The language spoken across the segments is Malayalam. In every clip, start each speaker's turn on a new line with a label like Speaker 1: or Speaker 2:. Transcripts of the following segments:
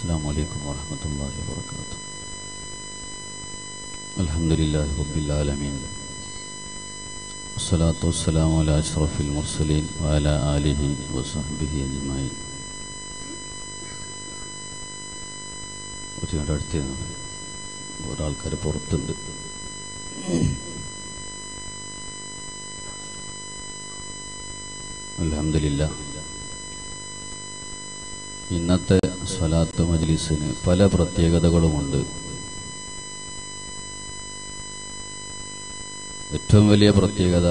Speaker 1: السلام عليكم ورحمة الله وبركاته الحمد لله رب العالمين والصلاة والسلام على أشرف المرسلين وعلى آله وصحبه أجمعين ഒരുപാട് അടുത്ത് ഒരാൾക്കാർ പുറത്തുണ്ട് അലഹമില്ല ഇന്നത്തെ സ്വലാത്ത് മജ്ലിസിന് പല പ്രത്യേകതകളുമുണ്ട് ഏറ്റവും വലിയ പ്രത്യേകത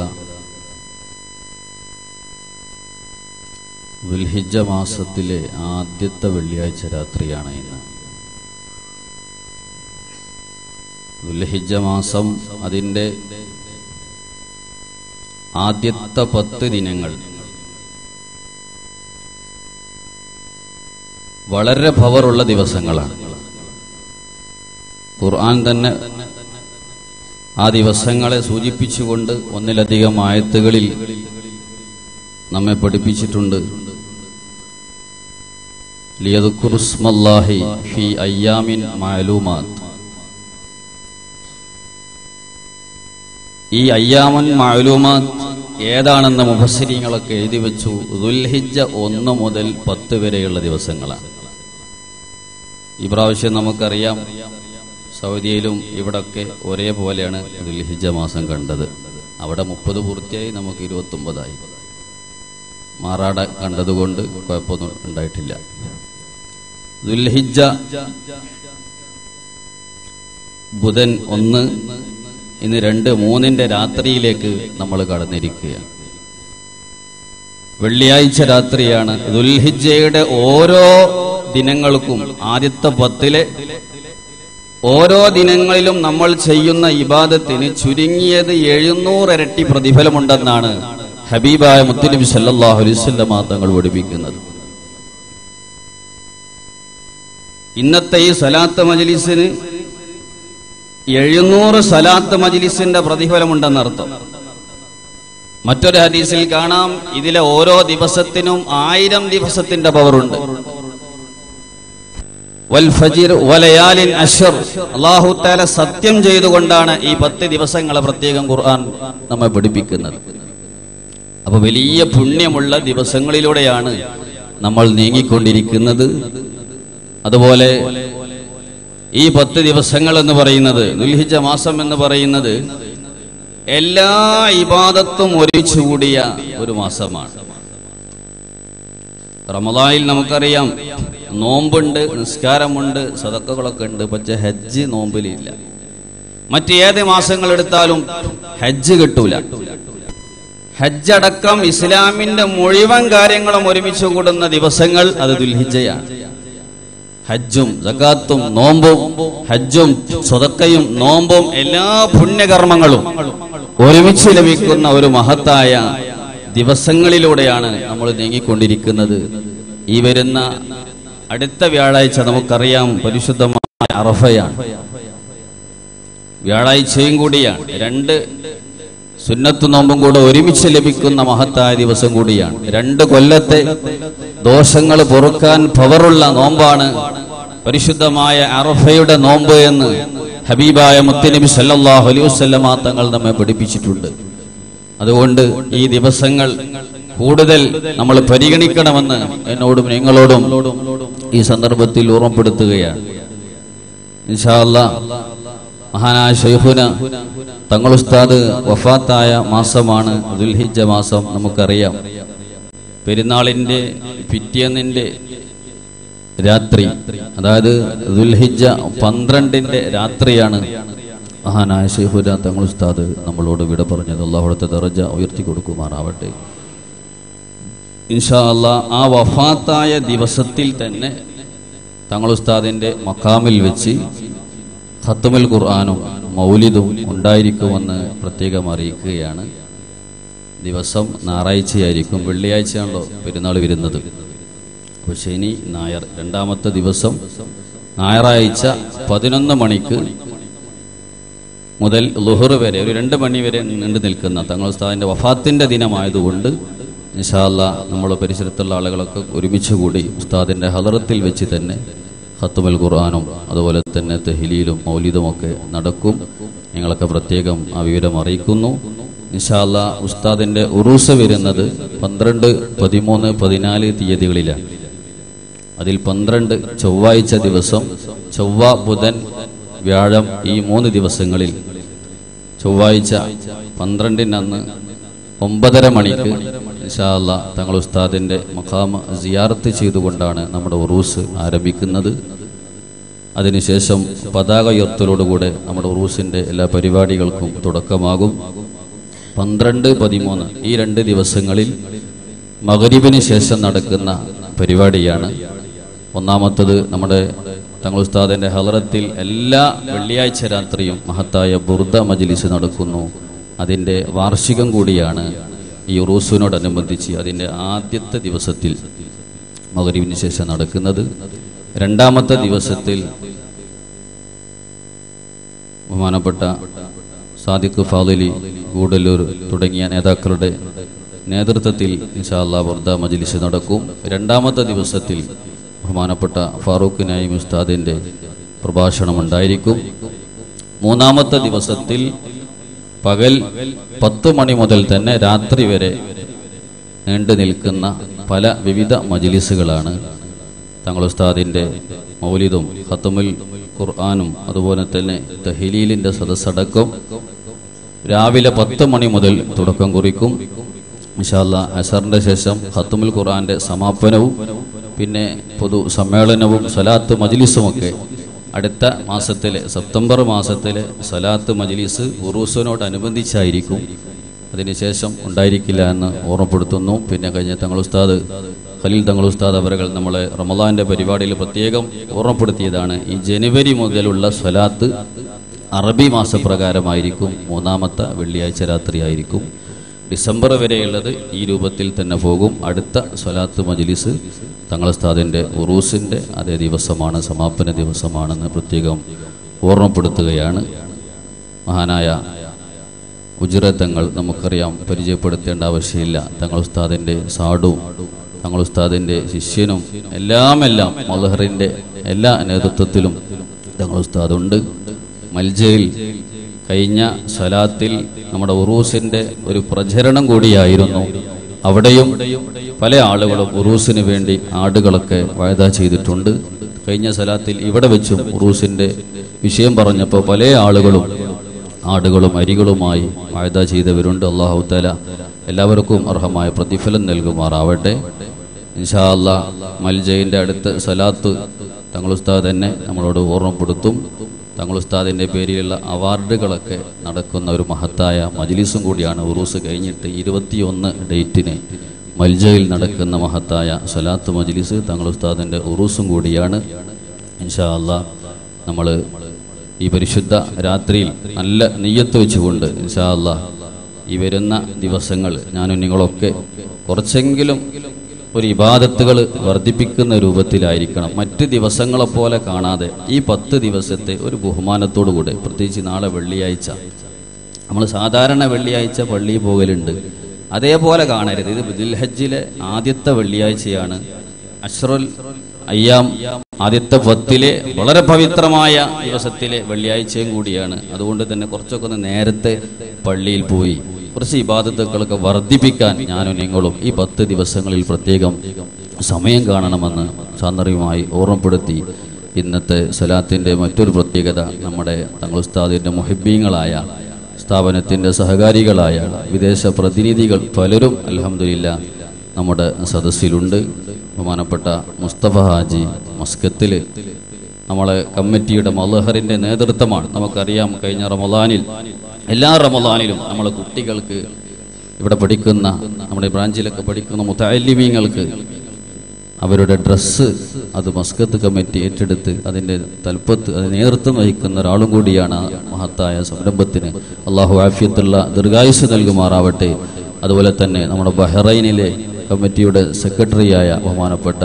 Speaker 1: ദുൽഹിജ മാസത്തിലെ ആദ്യത്തെ വെള്ളിയാഴ്ച രാത്രിയാണ് ഇന്ന് ദുൽഹിജ മാസം അതിൻ്റെ ആദ്യത്തെ പത്ത് ദിനങ്ങൾ വളരെ പവറുള്ള ദിവസങ്ങളാണ് ഖുർആൻ തന്നെ ആ ദിവസങ്ങളെ സൂചിപ്പിച്ചുകൊണ്ട് ഒന്നിലധികം ആയത്തുകളിൽ നമ്മെ പഠിപ്പിച്ചിട്ടുണ്ട് ലിയദുക്കുറുസ്മല്ലാഹി ഫി അയ്യാമിൻ മാലൂമാത്ത് ഈ അയ്യാമൻ മാലൂമാത്ത് ഏതാണെന്ന് മുഫസ്സിരിങ്ങളൊക്കെ എഴുതി വെച്ചു ദുൽഹിജ ഒന്ന് മുതൽ പത്ത് വരെയുള്ള ദിവസങ്ങളാണ് ഈ പ്രാവശ്യം നമുക്കറിയാം സൗദിയിലും ഇവിടൊക്കെ ഒരേപോലെയാണ് ദുൽഹിജ മാസം കണ്ടത് അവിടെ മുപ്പത് പൂർത്തിയായി നമുക്ക് ഇരുപത്തൊമ്പതായി മാറാട കണ്ടതുകൊണ്ട് കുഴപ്പമൊന്നും ഉണ്ടായിട്ടില്ല ദുൽഹിജ ബുധൻ ഒന്ന് ഇന്ന് രണ്ട് മൂന്നിന്റെ രാത്രിയിലേക്ക് നമ്മൾ കടന്നിരിക്കുകയാണ് വെള്ളിയാഴ്ച രാത്രിയാണ് ദുൽഹിജയുടെ ഓരോ ദിനങ്ങൾക്കും ആദ്യത്തെ പത്തിലെ ഓരോ ദിനങ്ങളിലും നമ്മൾ ചെയ്യുന്ന ഇബാദത്തിന് ചുരുങ്ങിയത് എഴുന്നൂറ് ഇരട്ടി പ്രതിഫലമുണ്ടെന്നാണ് ഹബീബായ മുത്തനബി സല്ലാഹു അലൈവല്ല തങ്ങൾ പഠിപ്പിക്കുന്നത് ഇന്നത്തെ ഈ സലാത്ത് മജലിസിന് എഴുന്നൂറ് സലാത്ത് മജിലിസിന്റെ പ്രതിഫലമുണ്ടെന്നർത്ഥം മറ്റൊരു ഹദീസിൽ കാണാം ഇതിലെ ഓരോ ദിവസത്തിനും ആയിരം ദിവസത്തിന്റെ പവറുണ്ട് അള്ളാഹുത്താല സത്യം ചെയ്തുകൊണ്ടാണ് ഈ പത്ത് ദിവസങ്ങളെ പ്രത്യേകം ഖുർആൻ നമ്മെ പഠിപ്പിക്കുന്നത് അപ്പൊ വലിയ പുണ്യമുള്ള ദിവസങ്ങളിലൂടെയാണ് നമ്മൾ നീങ്ങിക്കൊണ്ടിരിക്കുന്നത് അതുപോലെ ഈ പത്ത് ദിവസങ്ങൾ എന്ന് പറയുന്നത് ദുൽഹിജ മാസം എന്ന് പറയുന്നത് എല്ലാ ഇബാദത്തും ഒരുമിച്ച് കൂടിയ ഒരു മാസമാണ് റമദാനിൽ നമുക്കറിയാം നോമ്പുണ്ട് നിസ്കാരമുണ്ട് സതക്കകളൊക്കെ ഉണ്ട് പക്ഷെ ഹജ്ജ് നോമ്പിലില്ല മറ്റേത് മാസങ്ങൾ എടുത്താലും ഹജ്ജ് കിട്ടൂല ഹജ്ജ് അടക്കം ഇസ്ലാമിന്റെ മുഴുവൻ കാര്യങ്ങളും ഒരുമിച്ച് കൂടുന്ന ദിവസങ്ങൾ അത് ദുൽഹിജയാണ് ഹജ്ജും ജക്കാത്തും നോമ്പും ഹജ്ജും സ്വതക്കയും നോമ്പും എല്ലാ പുണ്യകർമ്മങ്ങളും ഒരുമിച്ച് ലഭിക്കുന്ന ഒരു മഹത്തായ ദിവസങ്ങളിലൂടെയാണ് നമ്മൾ നീങ്ങിക്കൊണ്ടിരിക്കുന്നത് ഈ വരുന്ന അടുത്ത വ്യാഴാഴ്ച നമുക്കറിയാം പരിശുദ്ധമായ അറഫയാണ് വ്യാഴാഴ്ചയും കൂടിയാണ് രണ്ട് സുന്നത്ത് നോമ്പും കൂടെ ഒരുമിച്ച് ലഭിക്കുന്ന മഹത്തായ ദിവസം കൂടിയാണ് രണ്ട് കൊല്ലത്തെ ദോഷങ്ങൾ പൊറുക്കാൻ പവറുള്ള നോമ്പാണ് പരിശുദ്ധമായ അറഫയുടെ നോമ്പ് എന്ന് ഹബീബായ മുത്തനബി സല്ലാഹു അലൈഹി വസ്ലമ തങ്ങൾ നമ്മെ പഠിപ്പിച്ചിട്ടുണ്ട് അതുകൊണ്ട് ഈ ദിവസങ്ങൾ കൂടുതൽ നമ്മൾ പരിഗണിക്കണമെന്ന് എന്നോടും നിങ്ങളോടും ഈ സന്ദർഭത്തിൽ ഓർമ്മപ്പെടുത്തുകയാണ് ഇൻഷാല്ല മഹാനായ ഷെയ്ഖുന തങ്ങൾ ഉസ്താദ് വഫാത്തായ മാസമാണ് ദുൽഹിജ മാസം നമുക്കറിയാം പെരുന്നാളിന്റെ പിറ്റേന്നിന്റെ രാത്രി അതായത് ദുൽഹിജ പന്ത്രണ്ടിന്റെ രാത്രിയാണ് മഹാനായ ഷെയ്ഖുന തങ്ങൾ ഉസ്താദ് നമ്മളോട് വിട പറഞ്ഞത് അള്ളാഹുടത്തെ ദറജ ഉയർത്തി കൊടുക്കുമാറാവട്ടെ ഇൻഷാ അല്ലാ ആ വഫാത്തായ ദിവസത്തിൽ തന്നെ തങ്ങൾ ഉസ്താദിന്റെ മക്കാമിൽ വെച്ച് ഖത്തുമുൽ ഖുർആാനും മൗലിദും ഉണ്ടായിരിക്കുമെന്ന് പ്രത്യേകം അറിയിക്കുകയാണ് ദിവസം ഞായറാഴ്ചയായിരിക്കും വെള്ളിയാഴ്ചയാണല്ലോ പെരുന്നാൾ വരുന്നത് അപ്പോൾ ശനി നായർ രണ്ടാമത്തെ ദിവസം ഞായറാഴ്ച പതിനൊന്ന് മണിക്ക് മുതൽ ലുഹർ വരെ ഒരു രണ്ട് മണി വരെ നീണ്ടു നിൽക്കുന്ന തങ്ങൾ ഉസ്താദിന്റെ വഫാത്തിന്റെ ദിനമായതുകൊണ്ട് ഇൻഷാല്ല നമ്മൾ പരിസരത്തുള്ള ആളുകളൊക്കെ ഒരുമിച്ച് കൂടി ഉസ്താദിന്റെ ഹദറത്തിൽ വെച്ച് തന്നെ ഖത്തുമൽ ഖുർആാനും അതുപോലെ തന്നെ തെഹ്ലീലും മൗലിദുമൊക്കെ നടക്കും ഞങ്ങളൊക്കെ പ്രത്യേകം ആ വിവരം അറിയിക്കുന്നു ഇൻഷാല്ല ഉസ്താദിന്റെ ഉറൂസ് വരുന്നത് പന്ത്രണ്ട് പതിമൂന്ന് പതിനാല് തീയതികളിലാണ് അതിൽ പന്ത്രണ്ട് ചൊവ്വാഴ്ച ദിവസം ചൊവ്വ ബുധൻ വ്യാഴം ഈ മൂന്ന് ദിവസങ്ങളിൽ ചൊവ്വാഴ്ച പന്ത്രണ്ടിനന്ന് ഒമ്പതര മണിക്ക് ഇൻഷാല്ല തങ്ങൾ ഉസ്താദിന്റെ മഖാമ സിയാറത്ത് ചെയ്തുകൊണ്ടാണ് നമ്മുടെ ഉറൂസ് ആരംഭിക്കുന്നത് അതിനുശേഷം പതാക ഉയർത്തലോടുകൂടെ നമ്മുടെ ഉറൂസിന്റെ എല്ലാ പരിപാടികൾക്കും തുടക്കമാകും പന്ത്രണ്ട് പതിമൂന്ന് ഈ രണ്ട് ദിവസങ്ങളിൽ മകരിബിന് ശേഷം നടക്കുന്ന പരിപാടിയാണ് ഒന്നാമത്തത് നമ്മുടെ തങ്ങൾ ഉസ്താദിന്റെ ഹലറത്തിൽ എല്ലാ വെള്ളിയാഴ്ച രാത്രിയും മഹത്തായ ബുർദ മജ്ലിസ് നടക്കുന്നു അതിന്റെ വാർഷികം കൂടിയാണ് ഈ ഉറൂസിനോടനുബന്ധിച്ച് അതിന്റെ ആദ്യത്തെ ദിവസത്തിൽ മകരിബിന് ശേഷം നടക്കുന്നത് രണ്ടാമത്തെ ദിവസത്തിൽ ബഹുമാനപ്പെട്ട സാദിഖ് ഫാദിലി ഗൂഡല്ലൂർ തുടങ്ങിയ നേതാക്കളുടെ നേതൃത്വത്തിൽ ഇൻഷാല്ലാ ബുർദ മജ്ലിസ് നടക്കും രണ്ടാമത്തെ ദിവസത്തിൽ ബഹുമാനപ്പെട്ട ഫാറൂഖ് നായിം ഉസ്താദിന്റെ പ്രഭാഷണം ഉണ്ടായിരിക്കും മൂന്നാമത്തെ ദിവസത്തിൽ പകൽ പത്ത് മണി മുതൽ തന്നെ രാത്രി വരെ നീണ്ടു നിൽക്കുന്ന പല വിവിധ മജിലിസുകളാണ് തങ്ങൾ ഉസ്താദിന്റെ മൗലിദും ഖത്തമുൽ ഖുർആാനും അതുപോലെ തന്നെ തഹലീലിന്റെ സദസ്സടക്കം രാവിലെ പത്ത് മണി മുതൽ തുടക്കം കുറിക്കും ഇൻഷാല്ല അസറിന്റെ ശേഷം ഖത്തമുൽ ഖുർആന്റെ സമാപനവും പിന്നെ പൊതു സമ്മേളനവും സലാത്ത് മജ്ലിസുമൊക്കെ അടുത്ത മാസത്തിലെ സെപ്റ്റംബർ മാസത്തിലെ സലാത്ത് മജ്ലിസ് ഉറൂസിനോടനുബന്ധിച്ചായിരിക്കും അതിനുശേഷം ഉണ്ടായിരിക്കില്ല എന്ന് ഓർമ്മപ്പെടുത്തുന്നു പിന്നെ കഴിഞ്ഞ തങ്ങൾ ഉസ്താദ് ഖലീൽ തങ്ങൾ ഉസ്താദ് അവരുകൾ നമ്മളെ റമദാന്റെ പരിപാടിയിൽ പ്രത്യേകം ഓർമ്മപ്പെടുത്തിയതാണ് ഈ ജനുവരി മുതലുള്ള സ്വലാത്ത് അറബി മാസപ്രകാരമായിരിക്കും മൂന്നാമത്തെ വെള്ളിയാഴ്ച രാത്രിയായിരിക്കും ഡിസംബർ വരെയുള്ളത് ഈ രൂപത്തിൽ തന്നെ പോകും അടുത്ത സ്വലാത്ത് മജ്ലിസ് തങ്ങളുസ്താദിൻ്റെ ഉറൂസിൻ്റെ അതേ ദിവസമാണ് സമാപന ദിവസമാണെന്ന് പ്രത്യേകം ഓർമ്മപ്പെടുത്തുകയാണ് മഹാനായ ഉജ്രത്തങ്ങൾ നമുക്കറിയാം പരിചയപ്പെടുത്തേണ്ട ആവശ്യമില്ല തങ്ങൾ ഉസ്താദിൻ്റെ സാഡും തങ്ങൾ ഉസ്താദിൻ്റെ ശിഷ്യനും എല്ലാം എല്ലാം മലഹറിൻ്റെ എല്ലാ നേതൃത്വത്തിലും തങ്ങൾ ഉസ്താദുണ്ട് മൽജയിൽ കഴിഞ്ഞ സ്വലാത്തിൽ നമ്മുടെ ഉറൂസിന്റെ ഒരു പ്രചരണം കൂടിയായിരുന്നു അവിടെയും പല ആളുകളും ഉറൂസിന് വേണ്ടി ആടുകളൊക്കെ വായത ചെയ്തിട്ടുണ്ട് കഴിഞ്ഞ സ്വലാത്തിൽ ഇവിടെ വെച്ചും ഉറൂസിന്റെ വിഷയം പറഞ്ഞപ്പോൾ പല ആളുകളും ആടുകളും അരികളുമായി വായത ചെയ്തവരുണ്ട് അള്ളാഹു തല എല്ലാവർക്കും അർഹമായ പ്രതിഫലം നൽകുമാറാവട്ടെ ഇൻഷാ അല്ലാ മൽജയിന്റെ അടുത്ത് സലാത്ത് തങ്ങൾ ഉസ്താദ് തന്നെ നമ്മളോട് ഓർമ്മപ്പെടുത്തും തങ്ങൾ ഉസ്താദിന്റെ പേരിലുള്ള അവാർഡുകളൊക്കെ നടക്കുന്ന ഒരു മഹത്തായ മജ്ലിസും കൂടിയാണ് ഉറൂസ് കഴിഞ്ഞിട്ട് ഇരുപത്തിയൊന്ന് ഡേറ്റിന് മൽജയിൽ നടക്കുന്ന മഹത്തായ സലാത്ത് മജ്ലിസ് തങ്ങൾ ഉസ്താദിന്റെ ഉറൂസും കൂടിയാണ് ഇൻഷാ അല്ലാ നമ്മൾ ഈ പരിശുദ്ധ രാത്രിയിൽ നല്ല നെയ്യത്ത് വെച്ചുകൊണ്ട് ഇൻഷാ അല്ലാ ഈ വരുന്ന ദിവസങ്ങൾ ഞാനും നിങ്ങളൊക്കെ കുറച്ചെങ്കിലും ഒരു ഇബാദത്തുകൾ വർദ്ധിപ്പിക്കുന്ന രൂപത്തിലായിരിക്കണം മറ്റ് ദിവസങ്ങളെപ്പോലെ കാണാതെ ഈ പത്ത് ദിവസത്തെ ഒരു ബഹുമാനത്തോടു കൂടെ പ്രത്യേകിച്ച് നാളെ വെള്ളിയാഴ്ച നമ്മൾ സാധാരണ വെള്ളിയാഴ്ച പള്ളിയിൽ പോകലുണ്ട് അതേപോലെ കാണരുത് ഇത് ദുൽഹജ്ജിലെ ആദ്യത്തെ വെള്ളിയാഴ്ചയാണ് അഷ്റുൽ അയ്യാം ആദ്യത്തെ പത്തിലെ വളരെ പവിത്രമായ ദിവസത്തിലെ വെള്ളിയാഴ്ചയും കൂടിയാണ് അതുകൊണ്ട് തന്നെ കുറച്ചൊക്കെ ഒന്ന് നേരത്തെ പള്ളിയിൽ പോയി കുറച്ച് ഇബാദത്തുകളൊക്കെ വർദ്ധിപ്പിക്കാൻ ഞാനും നിങ്ങളും ഈ പത്ത് ദിവസങ്ങളിൽ പ്രത്യേകം സമയം കാണണമെന്ന് സാന്ദർഭികമായി ഓർമ്മപ്പെടുത്തി ഇന്നത്തെ സലാത്തിന്റെ മറ്റൊരു പ്രത്യേകത നമ്മുടെ തങ്ങൾ ഉസ്താദിന്റെ മുഹിബീങ്ങളായ സ്ഥാപനത്തിന്റെ സഹകാരികളായ വിദേശ പ്രതിനിധികൾ പലരും അലഹമില്ല നമ്മുടെ സദസ്സിലുണ്ട് ബഹുമാനപ്പെട്ട മുസ്തഫ ഹാജി മസ്കത്തിൽ നമ്മളെ കമ്മിറ്റിയുടെ മലഹറിന്റെ നേതൃത്വമാണ് നമുക്കറിയാം കഴിഞ്ഞ റമദാനിൽ എല്ലാ റമദാനിലും നമ്മളെ കുട്ടികൾക്ക് ഇവിടെ പഠിക്കുന്ന നമ്മുടെ ബ്രാഞ്ചിലൊക്കെ പഠിക്കുന്ന മുത്തലിമീങ്ങൾക്ക് അവരുടെ ഡ്രസ്സ് അത് മസ്കത്ത് കമ്മിറ്റി ഏറ്റെടുത്ത് അതിൻ്റെ തലപ്പത്ത് അത് നേതൃത്വം വഹിക്കുന്ന ഒരാളും കൂടിയാണ് ആ മഹത്തായ സംരംഭത്തിന് അള്ളാഹു ആഫിയത്തുള്ള ദീർഘായുസ് നൽകുമാറാവട്ടെ അതുപോലെ തന്നെ നമ്മുടെ ബഹ്റൈനിലെ കമ്മിറ്റിയുടെ സെക്രട്ടറിയായ ബഹുമാനപ്പെട്ട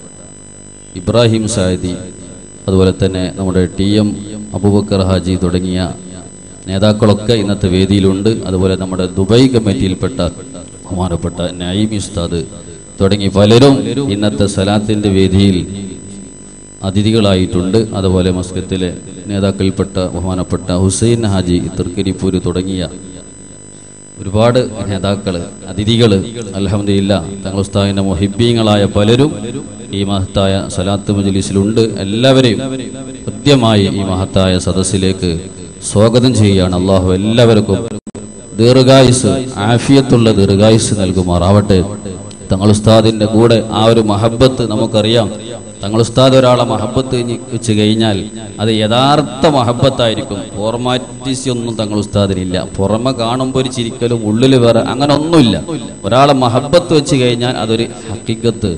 Speaker 1: ഇബ്രാഹിം സായദി അതുപോലെ തന്നെ നമ്മുടെ ടി എം അബൂബക്കർ ഹാജി തുടങ്ങിയ നേതാക്കളൊക്കെ ഇന്നത്തെ വേദിയിലുണ്ട് അതുപോലെ നമ്മുടെ ദുബായ് കമ്മിറ്റിയിൽപ്പെട്ട ബഹുമാനപ്പെട്ട നയീം ഉസ്താദ് തുടങ്ങി പലരും ഇന്നത്തെ സലാത്തിന്റെ വേദിയിൽ അതിഥികളായിട്ടുണ്ട് അതുപോലെ മസ്കത്തിലെ നേതാക്കളിൽപ്പെട്ട ബഹുമാനപ്പെട്ട ഹുസൈൻ ഹാജി തൃക്കരിപ്പൂര് തുടങ്ങിയ ഒരുപാട് നേതാക്കൾ അതിഥികൾ അലഹമില്ല തങ്ങൾ ഉസ്താദിന്റെ മൊഹിബീങ്ങളായ പലരും ഈ മഹത്തായ സലാത്ത് മജലിസിലുണ്ട് എല്ലാവരെയും കൃത്യമായി ഈ മഹത്തായ സദസ്സിലേക്ക് സ്വാഗതം ചെയ്യുകയാണ് അള്ളാഹു എല്ലാവർക്കും ദീർഘായുസ് ആഫിയത്തുള്ള ദീർഘായുസ് നൽകുമാറാവട്ടെ തങ്ങൾ ഉസ്താദിന്റെ കൂടെ ആ ഒരു മഹബത്ത് നമുക്കറിയാം തങ്ങൾ ഉസ്താദ് ഒരാളെ മഹബത്ത് ഇഞ്ഞി- വെച്ച് കഴിഞ്ഞാൽ അത് യഥാർത്ഥ മഹബത്തായിരിക്കും ഫോർമാറ്റിസ് ഒന്നും തങ്ങൾ ഉസ്താദിനില്ല പുറമെ കാണുമ്പോൾ ഒരു ചിരിക്കലും ഉള്ളിൽ വേറെ അങ്ങനെ ഒന്നുമില്ല ഒരാളെ മഹബത്ത് വെച്ച് കഴിഞ്ഞാൽ അതൊരു ഹക്കിക്കത്ത്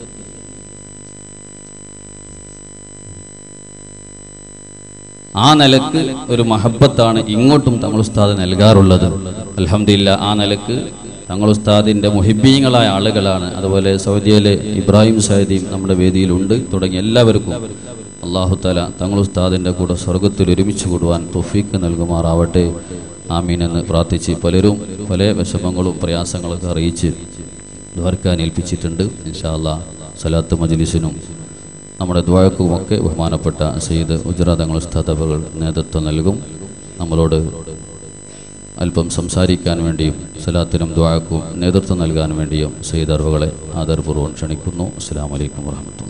Speaker 1: ആ നിലക്ക് ഒരു മഹബത്താണ് ഇങ്ങോട്ടും തങ്ങൾ ഉസ്താദ് നൽകാറുള്ളത് അലഹമില്ല ആ നിലക്ക് തങ്ങൾ ഉസ്താദിന്റെ മുഹിബീങ്ങളായ ആളുകളാണ് അതുപോലെ സൗദിയിലെ ഇബ്രാഹിം സൈദിയും നമ്മുടെ വേദിയിലുണ്ട് തുടങ്ങിയ എല്ലാവർക്കും അള്ളാഹു തല തങ്ങൾ ഉസ്താദിന്റെ കൂടെ സ്വർഗത്തിൽ ഒരുമിച്ച് കൂടുവാൻ തൊഫീക്ക് നൽകുമാറാവട്ടെ ആമീൻ എന്ന് പ്രാർത്ഥിച്ച് പലരും പല വിഷമങ്ങളും പ്രയാസങ്ങളൊക്കെ അറിയിച്ച് ദ്വാരക്കാൻ ഏൽപ്പിച്ചിട്ടുണ്ട് ഇൻഷാ അല്ലാ സലാത്ത് മജ്ലിസിനും നമ്മുടെ ദ്വാഴക്കുമൊക്കെ ബഹുമാനപ്പെട്ട സയ്യിദ് ഉജ്ര തങ്ങൾ ഉസ്താദബകൾ നേതൃത്വം നൽകും നമ്മളോട് അല്പം സംസാരിക്കാൻ വേണ്ടിയും സലാത്തിനും ദ്വാഴക്കും നേതൃത്വം നൽകാൻ വേണ്ടിയും സയ്യിദ് അറുകളെ ആദരപൂർവ്വം ക്ഷണിക്കുന്നു അസ്സാം വലൈക്കും വാഹമത്തുള്ള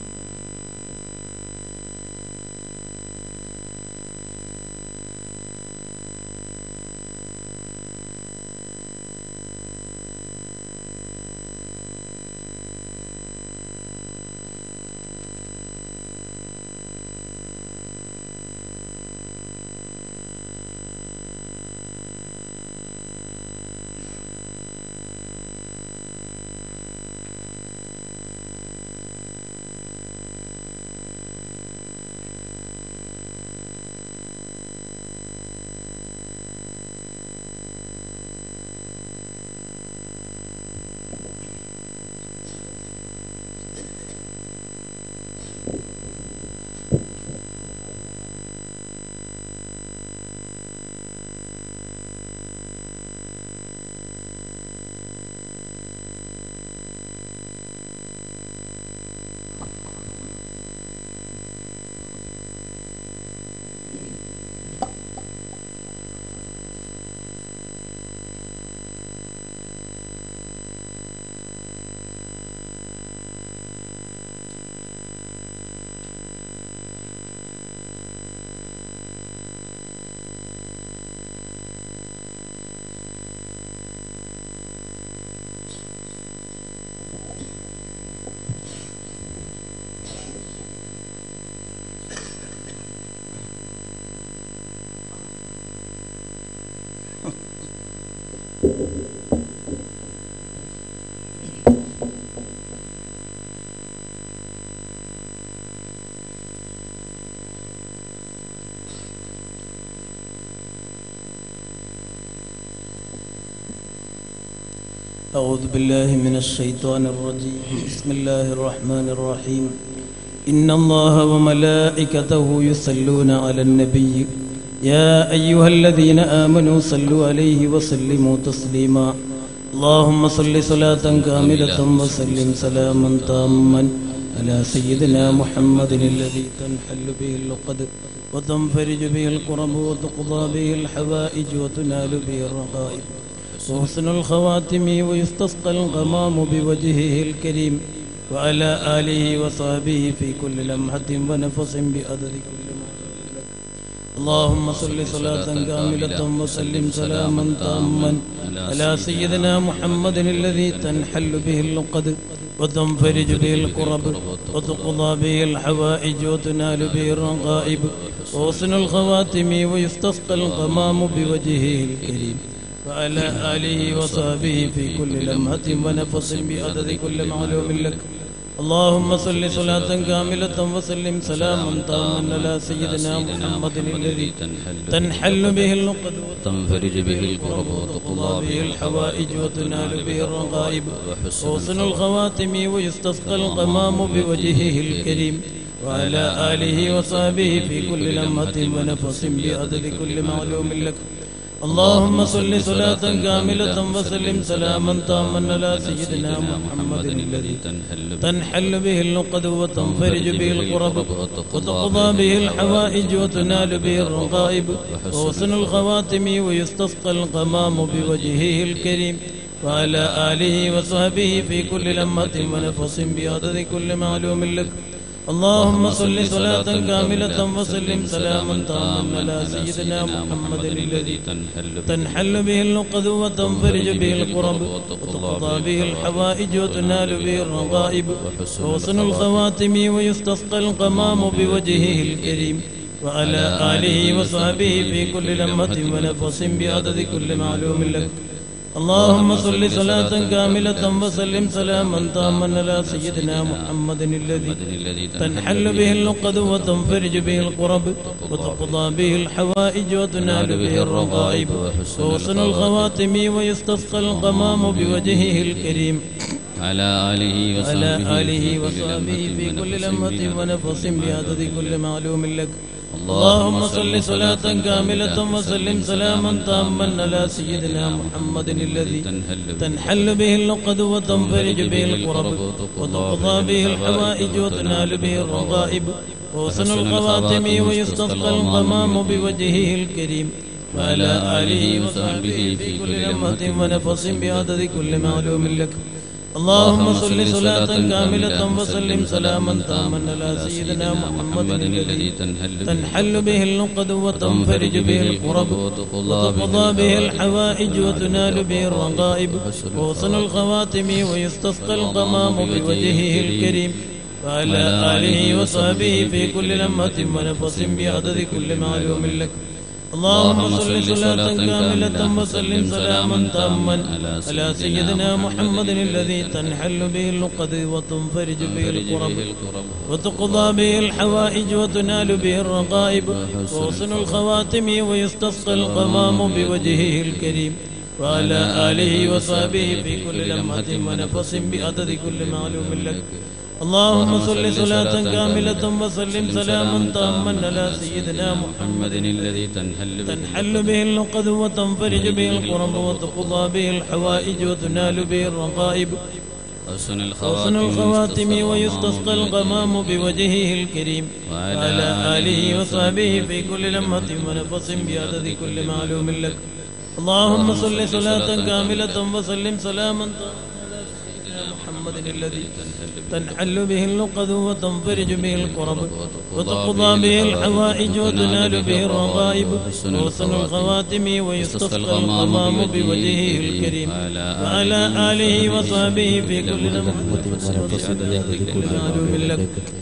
Speaker 2: أعوذ بالله من الشيطان الرجيم بسم الله الرحمن الرحيم إن الله وملائكته يصلون على النبي يا أيها الذين آمنوا صلوا عليه وسلموا تسليما اللهم صل صلاة كاملة وسلم سلاما تاما على سيدنا محمد الذي تنحل به اللقد وتنفرج به الكرب وتقضى به الحوائج وتنال به الرغائب وحسن الخواتم ويستسقى الغمام بوجهه الكريم وعلى آله وصحبه في كل لمحة ونفس بأدر كل ما لك اللهم صل صلاة كاملة وسلم سلاما تاما على سيدنا محمد الذي تنحل به اللقد وتنفرج به الكرب وتقضى به الحوائج وتنال به الرغائب وحسن الخواتم ويستسقى الغمام بوجهه الكريم وعلى آله وصحبه في كل لمحة ونفس بعدد كل معلوم لك اللهم صل صلاة كاملة وسلم سلاما تاما على سيدنا محمد الذي تنحل به اللقد
Speaker 1: تنفرج به الكرب
Speaker 2: وتقضى به الحوائج وتنال به الرغائب وحسن الخواتم ويستسقى الغمام بوجهه الكريم وعلى آله وصحبه في كل لمحة ونفس بعدد كل معلوم لك اللهم صل صلاة كاملة وسلم سلاما تاما على سيدنا محمد الذي تنحل به اللقد وتنفرج به القرب وتقضى به الحوائج وتنال به الرغائب وحسن الخواتم ويستسقى الغمام بوجهه الكريم وعلى آله وصحبه في كل لمة ونفس بعدد كل معلوم لك اللهم صل صلاة كاملة وسلم سلاما تاما على سيدنا محمد الذي تنحل به اللقد وتنفرج به القرب وتقضى به الحوائج وتنال به الرغائب وحسن الخواتم ويستسقى الغمام بوجهه الكريم وعلى آله وصحبه في كل لمة ونفس بعدد كل معلوم لك اللهم صل صلاة كاملة وسلم سلاما تاما على سيدنا محمد الذي تنحل به اللقد وتنفرج به القرب وتقضى به الحوائج وتنال به الرغائب وحسن الخواتم ويستسقى الغمام بوجهه الكريم
Speaker 1: على آله
Speaker 2: على
Speaker 1: وصحبه
Speaker 2: آله وصحبه في كل لمة ونفس بعدد كل معلوم لك اللهم صل صلاة كاملة وسلم سلاما تاما على سيدنا محمد الذي تنحل به اللقد وتنفرج به القرب وتقضى به الحوائج وتنال به الرغائب وحسن الخواتم ويستسقى الغمام بوجهه الكريم وعلى آله وصحبه في كل لمة ونفس بعدد كل معلوم لك اللهم صل صلاة كاملة وسلم سلاما تاما على سيدنا محمد الذي تنحل به اللقد وتنفرج به القرب وتقضى به الحوائج وتنال به الرغائب وحسن الخواتم ويستسقى الغمام بوجهه الكريم وعلى آله وصحبه في كل لمة ونفس بعدد كل معلوم لك اللهم صل صلاة كاملة وسلم سلاما تاما على سيدنا محمد الذي تنحل به اللقد وتنفرج به الكرب وتقضى به الحوائج وتنال به الرقائب وحسن الخواتم ويستسقى الغمام بوجهه الكريم وعلى آله وصحبه في كل لمحة ونفس بعدد كل معلوم لك اللهم صل صلاة كاملة وسلم سلاما تاما على سيدنا محمد
Speaker 1: الذي تنحل
Speaker 2: تنحل به اللقد وتنفرج به القرب وتقضى به الحوائج وتنال به الرقائب
Speaker 1: حسن
Speaker 2: حسن الخواتم ويستسقى الغمام بوجهه الكريم وعلى آله وصحبه في كل لمحة ونفس بعدد كل معلوم لك اللهم صل صلاة كاملة وسلم سلاما تاما على سيدنا محمد الذي تنحل به اللقد وتنفرج به القرب وتقضى به الحوائج وتنال به الرغائب وحسن الخواتم ويستسقى الغمام بوجهه الكريم وعلى آله وصحبه في كل لمحة معلوم لك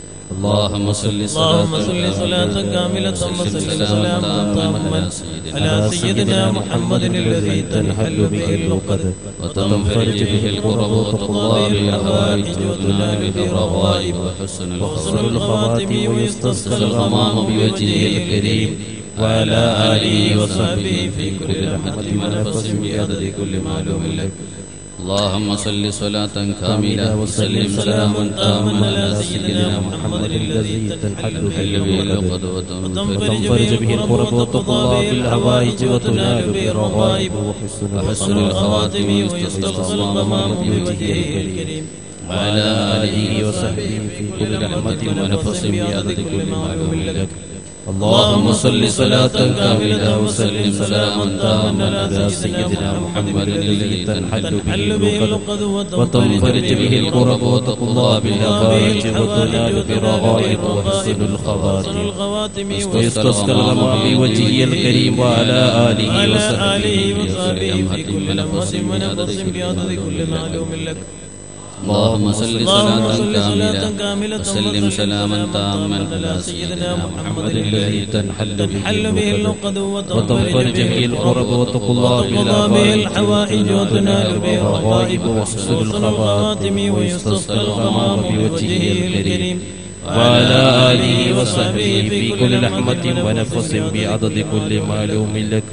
Speaker 1: اللهم صل
Speaker 2: اللهم صل صلاة كاملة وسلم سلاما تاما على سيدنا محمد الذي تنحل به اللقد
Speaker 1: وتنفرج به الكرب وتقضى به الحوائج وتنال به الرغائب وحسن
Speaker 2: وحسن الخواتم ويستسقى الغمام بوجهه الكريم وعلى آله وصحبه في كل لمحة ونفس بعدد كل معلوم لك
Speaker 1: اللهم صل صلاة كاملة وسلم سلاما تاما على سيدنا محمد الذي تنحل به العقد
Speaker 2: وتنفرج به الكرب وتقضى به الحوائج وتنال به الرغائب وحسن الخواتم ويستسقى الغمام بوجهه الكريم
Speaker 1: وعلى آله وصحبه في كل لحظة ونفس بعدد كل معلوم لك اللهم صل صلاة كاملة وسلم سلاما تاما على سيدنا محمد الذي تنحل به العقد وتنفرج به الكرب وتقضى بالحوائج وتنال بالرغائب وحسن الخواتم
Speaker 2: الخواتم
Speaker 1: ويستسقى الغمام بوجهه الكريم وعلى آله
Speaker 2: على
Speaker 1: وصحبه
Speaker 2: آله وصحبه في كل لمحة ونفس بعدد كل معلوم لك
Speaker 1: اللهم صل
Speaker 2: اللهم
Speaker 1: صلاة
Speaker 2: صل صلاة
Speaker 1: كاملة
Speaker 2: كاملة
Speaker 1: وسلم سلاما تاما على سيدنا محمد الذي تنحل
Speaker 2: حل به
Speaker 1: به
Speaker 2: اللقد
Speaker 1: وتنفرج به الكرب وتقضى
Speaker 2: وتقضى به
Speaker 1: به
Speaker 2: الحوائج وتنال به الرغائب وحسن الخواتم ويستسقى الغمام بوجهه الكريم
Speaker 3: وعلى آله وصحبه في كل لحمة ونفس بعدد كل معلوم لك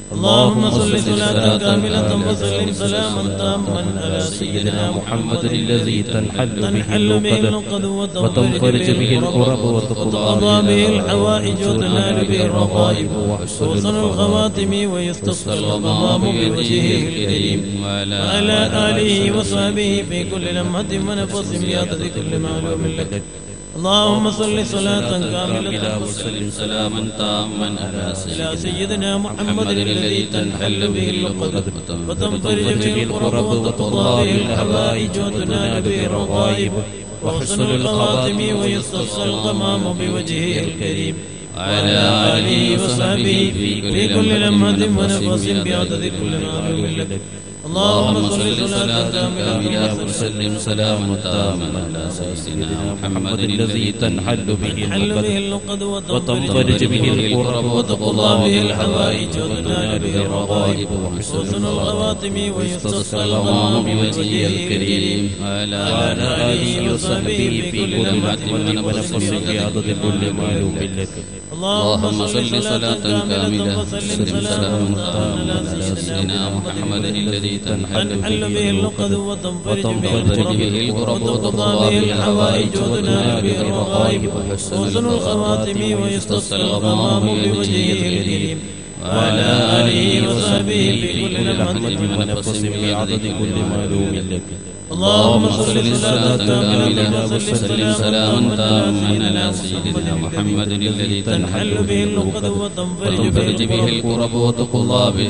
Speaker 2: اللهم صل صلاة كاملة وسلم سلاما تاما على سيدنا
Speaker 3: محمد الذي تنحل به
Speaker 2: تنحل به
Speaker 3: العقد
Speaker 2: العقد
Speaker 3: وتنفرج به الكرب وتقضى
Speaker 2: وتقضى به الحوائج وتنال به الرغائب وحسن الخواتم ويستسقى الغمام بوجهه الكريم وعلى آله وصحبه في كل لمحة ونفس بعدد كل معلوم لك اللهم صل صلاة كاملة وسلم
Speaker 1: سلاما تاما على
Speaker 2: على سيدنا محمد الذي تنحل به العقد وتنفرج به الكرب وتقضى به الحوائج وتنال به الرغائب وحسن الخواتم ويستسقى الغمام بوجهه الكريم وعلى آله وصحبه في كل لمحة ونفس بعدد كل معلوم لك اللهم صل صلاة كاملة
Speaker 1: وسلم سلاما تاما على سيدنا محمد الذي
Speaker 3: تنحل به
Speaker 2: حل به
Speaker 3: العقد
Speaker 2: اللقد
Speaker 3: وتنفرج به الكرب
Speaker 2: وتقضى به الحوائج وتنال به الرغائب وحسن الخواتم ويستسقى الغمام بوجهه الكريم
Speaker 1: وعلى
Speaker 3: وعلى آله وصحبه في كل لمحة ونفس بعدد كل معلوم لك
Speaker 2: اللهم صل صلاة كاملة وسلم سلاما تاما على سيدنا محمد الذي تنحل به اللقد وتنفرج به الكرب وتقضى به الحوائج وتنال به الرغائب وحسن الخواتم ويستسقى الغمام بوجهه الكريم وعلى آله وصحبه في كل لمحة ونفس بعدد كل معلوم لك اللهم صل صلاة كاملة وسلم سلاما تاما على سيدنا محمد الذي تنحل به اللقد وتنفرج به الكرب وتقضى به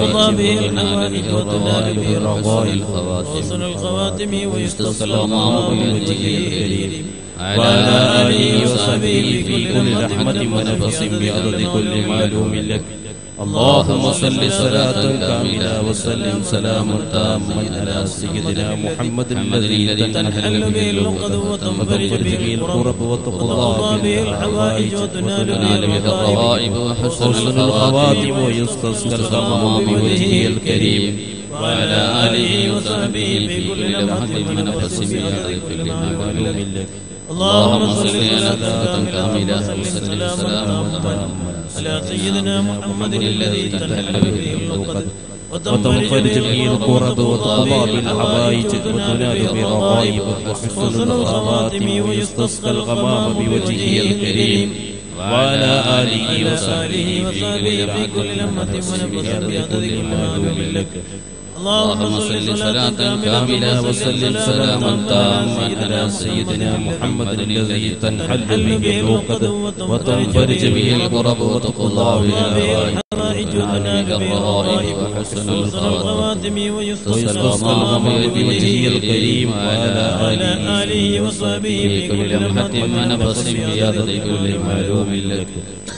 Speaker 2: الحوائج وتنال به الرغائب وحسن الخواتم ويستسقى الغمام بوجهه الكريم وعلى آله وصحبه في كل لحمة ونفس بعدد كل معلوم لك
Speaker 3: اللهم صل صلاة كاملة وسلم سلاما تاما على سيدنا محمد الذي تنحل به اللقد وتنفرج به الكرب وتقضى به الحوائج وتنال به الرغائب وحسن الخواتم ويستسقى الغمام بوجهه الكريم
Speaker 2: وعلى آله وصحبه في كل لمحة ونفس بعدد كل معلوم لك اللهم صل صلاة كاملة وسلم سلاما تاما على سيدنا محمد الذي تنحل به اللقد
Speaker 3: وتنفرج به الكرب وتقضى بالحوائج وتنال بالرغائب وحسن الخواتم ويستسقى الغمام بوجهه الكريم وعلى آله وصحبه
Speaker 2: في كل لمحة ونفس بعدد كل معلوم لك اللهم صل صلاة كاملة وسلم سلاما تاما
Speaker 3: على سيدنا محمد الذي تنحل به العقد وتنفرج به الكرب وتقضى به الحوائج
Speaker 2: وتنال به الرغائب وحسن الخواتم ويستسقى
Speaker 3: ويستسقى
Speaker 2: الغمام
Speaker 3: الغمام بوجهه الكريم وعلى
Speaker 2: وعلى
Speaker 3: آله
Speaker 2: آله وصحبه في كل لمحة ونفس بعدد كل معلوم لك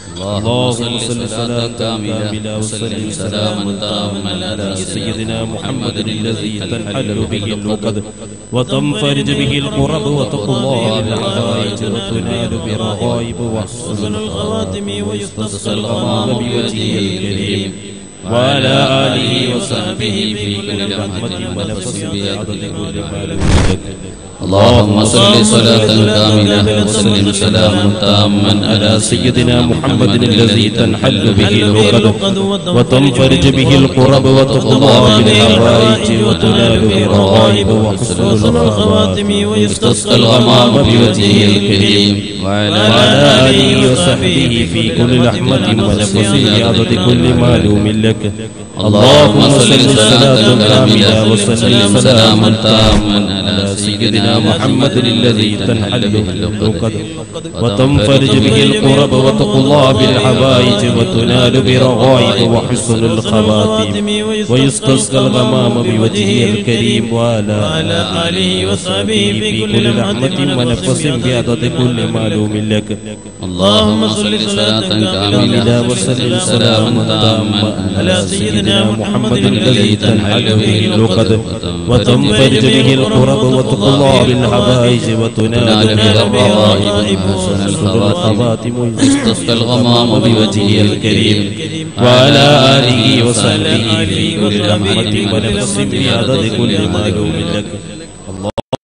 Speaker 3: اللهم صل صلاة كاملة وسلم سلاما تاما على سيدنا محمد الذي تنحل به العقد وتنفرج به الكرب وتقضى بالحوائج وتنال برغائب وحسن
Speaker 2: حسن الخواتم ويستسقى
Speaker 3: الغمام
Speaker 2: الغمام
Speaker 3: بوجهه الكريم وعلى آله وصحبه في كل لمحة ونفس بعدد كل معلوم لك
Speaker 1: اللهم صل صلاة كاملة وسلم سلاما تاما على
Speaker 3: سيدنا محمد الذي تنحل به العقد وتنفرج به الكرب وتقضى به الحوائج وتنال به الرغائب وحسن الخواتم
Speaker 2: ويستسقى
Speaker 1: الغمام بوجهه الكريم
Speaker 3: وعلى آله وصحبه في كل لحمة ونفس بعدد كل معلوم لك
Speaker 1: اللهم صل صلاة كاملة وسلم سلاما تاما على سيدنا محمد الذي تنحل به العقد
Speaker 3: وتنفرج به الكرب وتقضى بالحوائج وتنال برغائب وحسن الخواتم ويستسقى الغمام بوجهه الكريم وعلى
Speaker 2: وعلى آله وصحبه
Speaker 3: في كل لحمة ونفس بعدد كل معلوم لك
Speaker 2: اللهم صل صلاة كاملة وسلم سلاما تاما على سيدنا محمد الذي تنحل به العقد
Speaker 3: وتنفرج به الكرب وتقضى بالحوائج وتنال به الرغائب وحسن الخواتم
Speaker 1: استسقى الغمام بوجهه الكريم
Speaker 3: وعلى آله وصحبه في كل لمحة ونفس بعدد كل معلوم لك اللهم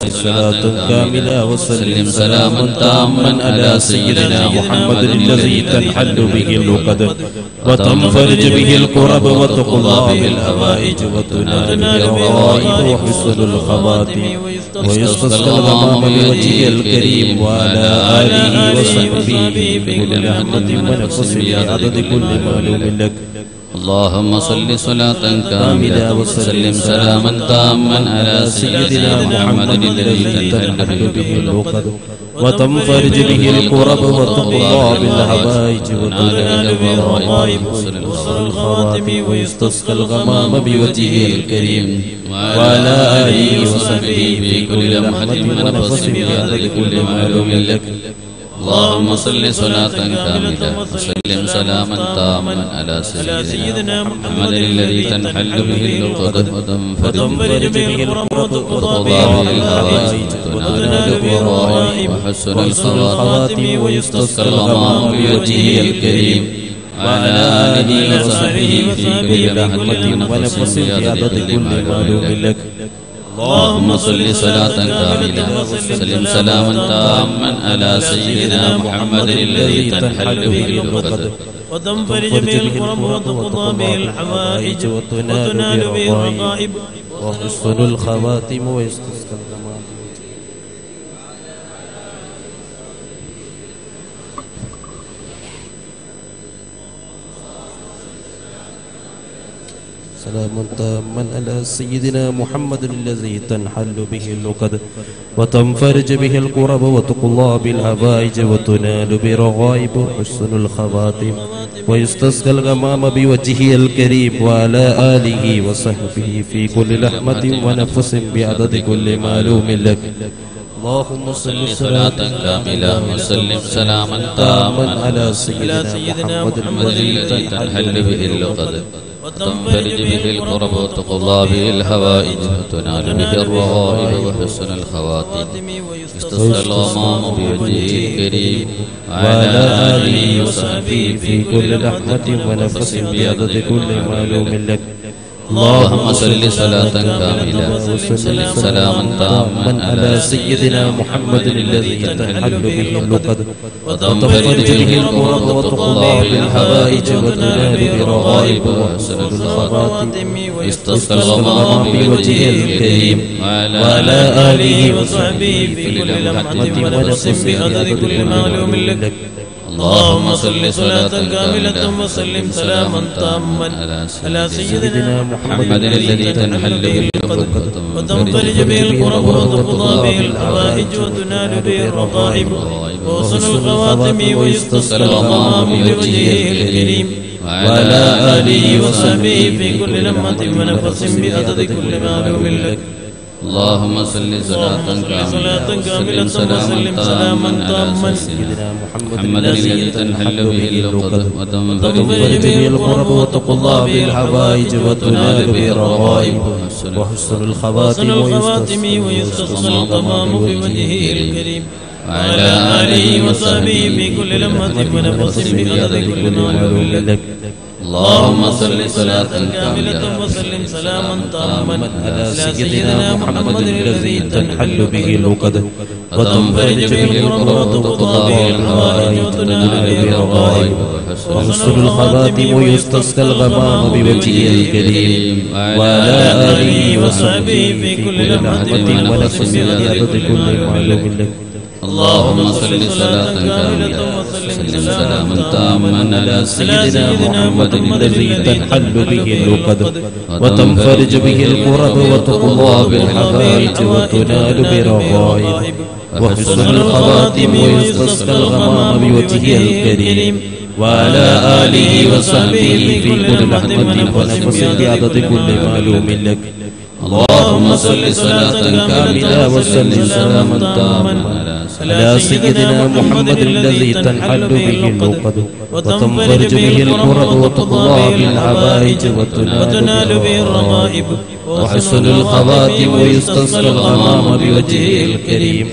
Speaker 3: صلاة كاملة وسلم سلاما تاما على سيدنا محمد الذي تنحل به اللقد وتنفرج به الكرب وتقضى به الهوائج وتنال به الغوائب وحسن الخواتم ويستسقى الغمام بوجهه الكريم وعلى آله وصحبه بكل رحمة ونفس بعدد كل معلوم لك
Speaker 1: اللهم صل صلاة كاملة وسلم سلاما تاما على سيدنا محمد الذي تنحل به اللقد
Speaker 3: وتنفرج به الكرب وتقضى بالهوائج وتنال به الرغائب والخواتم ويستسقى الغمام بوجهه الكريم وعلى آله وصحبه في كل لمحة ونفس بعدد كل معلوم لك
Speaker 1: اللهم صل صلاة كاملة وسلم سلاما تاما على سيدنا محمد الذي تنحل به اللقد وتنفرج به الكرب وتقضى به الهوائج وتنال به الرغائب وحسن الخواتم ويستسقى الغمام بوجهه الكريم وعلى آله وصحبه في كل لمحة ونفس بعدد كل معلوم لك اللهم صل صلاة كاملة وسلم سلاما تاما على سيدنا محمد الذي تنحل به اللقد
Speaker 2: وتنفرج به الكرب وتقضى به الحوائج وتنال به الرغائب
Speaker 3: وحسن الخواتم ويستسقى الغمام سلام تاما على سيدنا محمد الذي تنحل به اللقد وتنفرج به الكرب وتقضى بالهوائج وتنال برغائب حسن الخواتم ويستسقى الغمام بوجهه الكريم وعلى آله وصحبه في كل لحمة ونفس بعدد كل معلوم لك اللهم صل
Speaker 1: صلاة كاملة وسلم سلاما تاما
Speaker 3: على سيدنا محمد
Speaker 1: محمد الذي تنحل به اللقد وتنفرج به الكرب وتقضى به الهوائج وتنال به الرغائب وحسن الخواتم استسقى الغمام بوجهه الكريم
Speaker 3: وعلى آله وصحبه في كل لحمة ونفس بعدد كل معلوم لك
Speaker 1: اللهم صل صلاة كاملة وسلم سلاما تاما
Speaker 3: على سيدنا محمد الذي تنحل به اللقد
Speaker 1: وتنفرج به الكرب وتقضى به الحوائج وتنال برغائب وحسن الخواتم استسقى الغمام بوجهه الكريم
Speaker 3: وعلى آله وصحبه
Speaker 2: في كل لمحة ونفس بعدد كل معلوم لك اللهم صل صلاة كاملة وسلم سلاما تاما على سيدنا
Speaker 1: محمد الذي تنحل به اللقد
Speaker 2: وتنفرج به الكرب وتقضى به الحوائج وتنال به الرغائب وحسن الخواتم ويستسقى الغمام بوجهه الكريم وعلى آله وصحبه في كل لمحة ونفس بعدد كل معلوم لك
Speaker 1: اللهم صل صلاة
Speaker 2: صلاة
Speaker 1: كاملة
Speaker 2: كاملة
Speaker 1: وسلم سلاما تاما على سيدنا محمد الذي تنحل به اللقد وتنفرج
Speaker 3: وتنفرج
Speaker 1: به
Speaker 3: به الكرب وتقضى به الحوائج وتنال به الرغائب وحسن الخواتم
Speaker 2: حسن الخواتم ويستسقى الغمام بوجهه الكريم وعلى آله وصحبه في كل لمحة ونفس بعدد كل معلوم لك
Speaker 1: اللهم صل صلاة
Speaker 2: كاملة
Speaker 1: كاملة
Speaker 2: وسلم سلاما تاما
Speaker 3: على سيدنا محمد الذي تنحل به اللقد وتنفرج به الكرب وتقضى به الحوائج وتنال به الرغائب وحسن الخواتم يستسقى الغمام بوجهه الكريم وعلى آله وصحبه في كل لحظة ونفس بعدد كل معلوم لك
Speaker 1: اللهم صل صلاة كاملة وسلم سلاما تاما على
Speaker 3: سيدنا محمد الذي تنحل به اللقد وتنفرج به الكرب وتقضى بالحوائج وتنال برغائب وحسن الخواتم ويستسقى الغمام بوجهه الكريم وعلى آله وصحبه في كل لحظة ونفس بعدد كل معلوم لك اللهم صل صلاة كاملة وسلم سلاما تاما على سيدنا محمد الذي تنحل به اللقد وتنفرج به الكرب وتقضى بالحوائج
Speaker 2: وتنال به الرغائب
Speaker 3: وحسن الخواتم ويستسقى الغمام بوجهه الكريم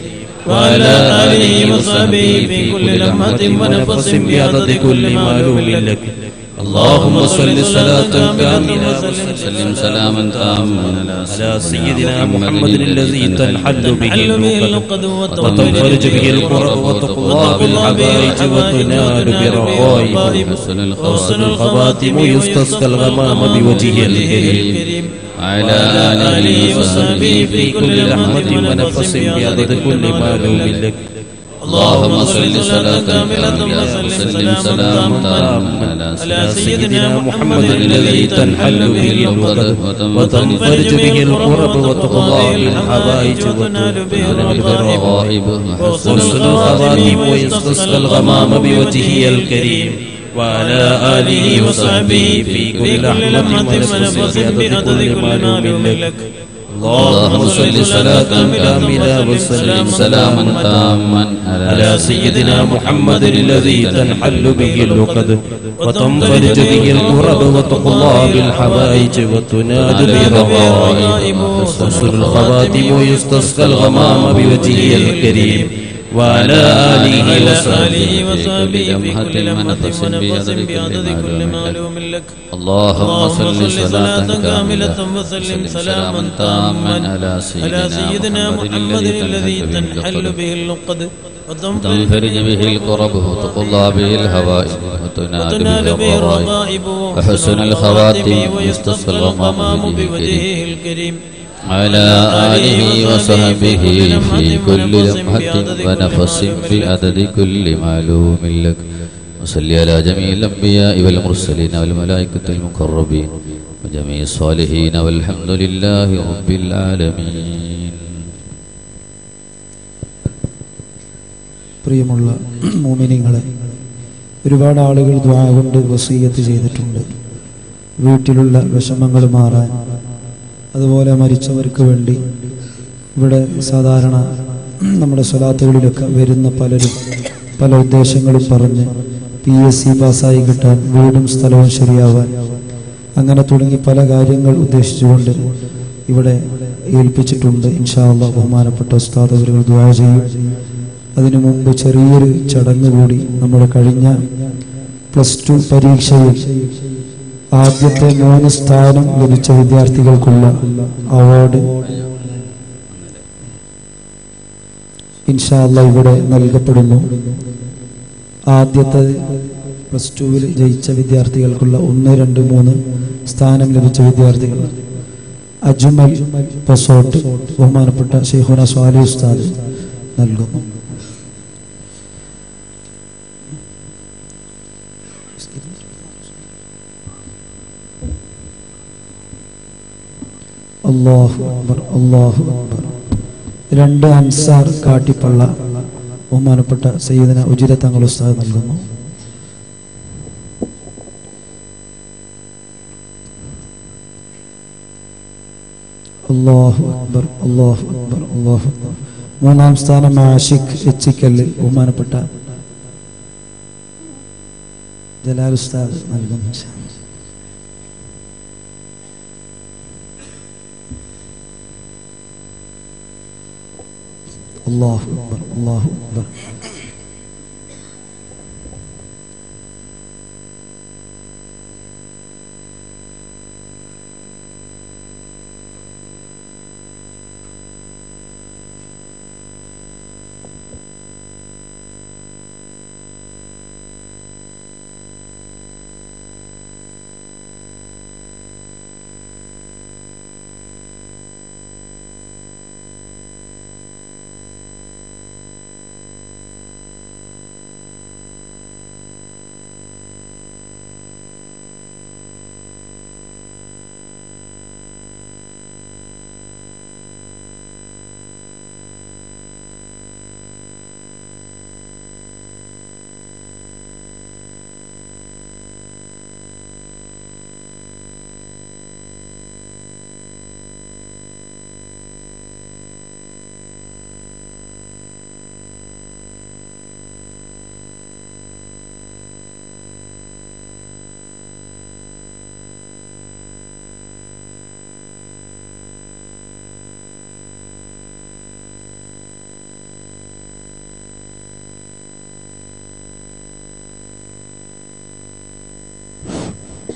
Speaker 2: وعلى آله وصحبه في كل لمحة ونفس بعدد كل معلوم لك
Speaker 3: اللهم صل صلاة كاملة
Speaker 1: وسلم سلاما تاما
Speaker 3: على سيدنا محمد الذي تنحل به
Speaker 2: حل به
Speaker 3: العقد
Speaker 2: العقد
Speaker 3: وتنفرج به الكرب وتقضى بالحبائج وتنال برغائب
Speaker 1: حسن
Speaker 3: وحسن
Speaker 1: الخواتم
Speaker 3: الخواتم يستسقى الغمام بوجهه الكريم
Speaker 1: على
Speaker 2: آله وصحبه في كل لمحة ونفس
Speaker 3: بعدد كل معلوم لك
Speaker 1: اللهم صل صلاة كاملة وسلم سلاما تاما
Speaker 2: على سيدنا محمد
Speaker 3: الذي تنحل به العقد وتنفرج به الكرب وتقضى بالحوائج وتنال به الرغائب وحسن الخواتم ويستسقى الغمام بوجهه الكريم وعلى آله وصحبه في كل لحظة ونفس بعدد كل معلوم لك اللهم صل صلاة كاملة وسلم سلاما تاما على سيدنا محمد الذي تنحل به العقد وتنفرج به الكرب وتقضى بالحوائج وتنال به الرغائب وحسن الخواتم ويستسقى الغمام بوجهه الكريم وعلى آله وصحبه
Speaker 2: وصحبه في كل لمحة ونفس بعدد كل معلوم لك
Speaker 1: اللهم صل صلاة كاملة
Speaker 2: كاملة وسلم سلاما تاما
Speaker 1: على
Speaker 2: على
Speaker 1: سيدنا
Speaker 2: سيدنا
Speaker 1: محمد
Speaker 2: محمد الذي
Speaker 1: الذي
Speaker 2: تنحل
Speaker 1: تنحل
Speaker 2: به العقد وتنفرج
Speaker 1: تنفرج به الكرب وتقضى به الهوائج وتنال
Speaker 2: وتنال
Speaker 1: به
Speaker 2: به
Speaker 1: الرغائب
Speaker 2: الرغائب
Speaker 1: وحسن الخواتم ويستسقى الغمام بوجهه
Speaker 2: بوجهه الكريم
Speaker 1: على آله وصحبه في كل لمحة ونفس في عدد كل معلوم لك وصل على جميع الأنبياء والمرسلين والملائكة المقربين وجميع الصالحين والحمد لله رب العالمين
Speaker 4: പ്രിയമുള്ള മോമിനിങ്ങളെ ഒരുപാട് ആളുകൾ ദ്വാ കൊണ്ട് വസീയത്ത് ചെയ്തിട്ടുണ്ട് വീട്ടിലുള്ള വിഷമങ്ങൾ മാറാൻ അതുപോലെ മരിച്ചവർക്ക് വേണ്ടി ഇവിടെ സാധാരണ നമ്മുടെ സ്വലാത്തുകളിലൊക്കെ വരുന്ന പലരും പല ഉദ്ദേശങ്ങളും പറഞ്ഞ് പി എസ് സി പാസ്സായി കിട്ടാൻ വീടും സ്ഥലവും ശരിയാവാൻ അങ്ങനെ തുടങ്ങി പല കാര്യങ്ങൾ ഉദ്ദേശിച്ചുകൊണ്ട് ഇവിടെ ഏൽപ്പിച്ചിട്ടുണ്ട് ഇൻഷാല്ല ബഹുമാനപ്പെട്ട ഉസ്താദവരുകൾ ദ്വാ ചെയ്യും അതിനു മുമ്പ് ചെറിയൊരു ചടങ്ങ് കൂടി നമ്മുടെ കഴിഞ്ഞ പ്ലസ് ടു പരീക്ഷയിൽ ആദ്യത്തെ മൂന്ന് സ്ഥാനം ലഭിച്ച വിദ്യാർത്ഥികൾക്കുള്ള അവാർഡ് ഇൻഷാല്ല ഇവിടെ നൽകപ്പെടുന്നു ആദ്യത്തെ പ്ലസ് ടുവിൽ ജയിച്ച വിദ്യാർത്ഥികൾക്കുള്ള ഒന്ന് രണ്ട് മൂന്ന് സ്ഥാനം ലഭിച്ച വിദ്യാർത്ഥികൾ അജ്മൽ പസോട്ട് ബഹുമാനപ്പെട്ട ഷെയ്ഖുന സ്വാലി ഉസ്താദ് നൽകുന്നു അള്ളാഹു അക്ബർ അള്ളാഹു അക്ബർ രണ്ട് അൻസാർ കാട്ടിപ്പള്ള ബഹുമാനപ്പെട്ട സയ്യിദന ഉജിര തങ്ങൾ ഉസ്താദ് നൽകുന്നു അള്ളാഹു അക്ബർ അള്ളാഹു അക്ബർ അള്ളാഹു അക്ബർ മൂന്നാം സ്ഥാനം ആഷിഖ് എച്ചിക്കല്ല് ബഹുമാനപ്പെട്ട ജലാൽ ഉസ്താദ് നൽകുന്നു അള്ളാഹു അക്ബർ അള്ളാഹു അക്ബർ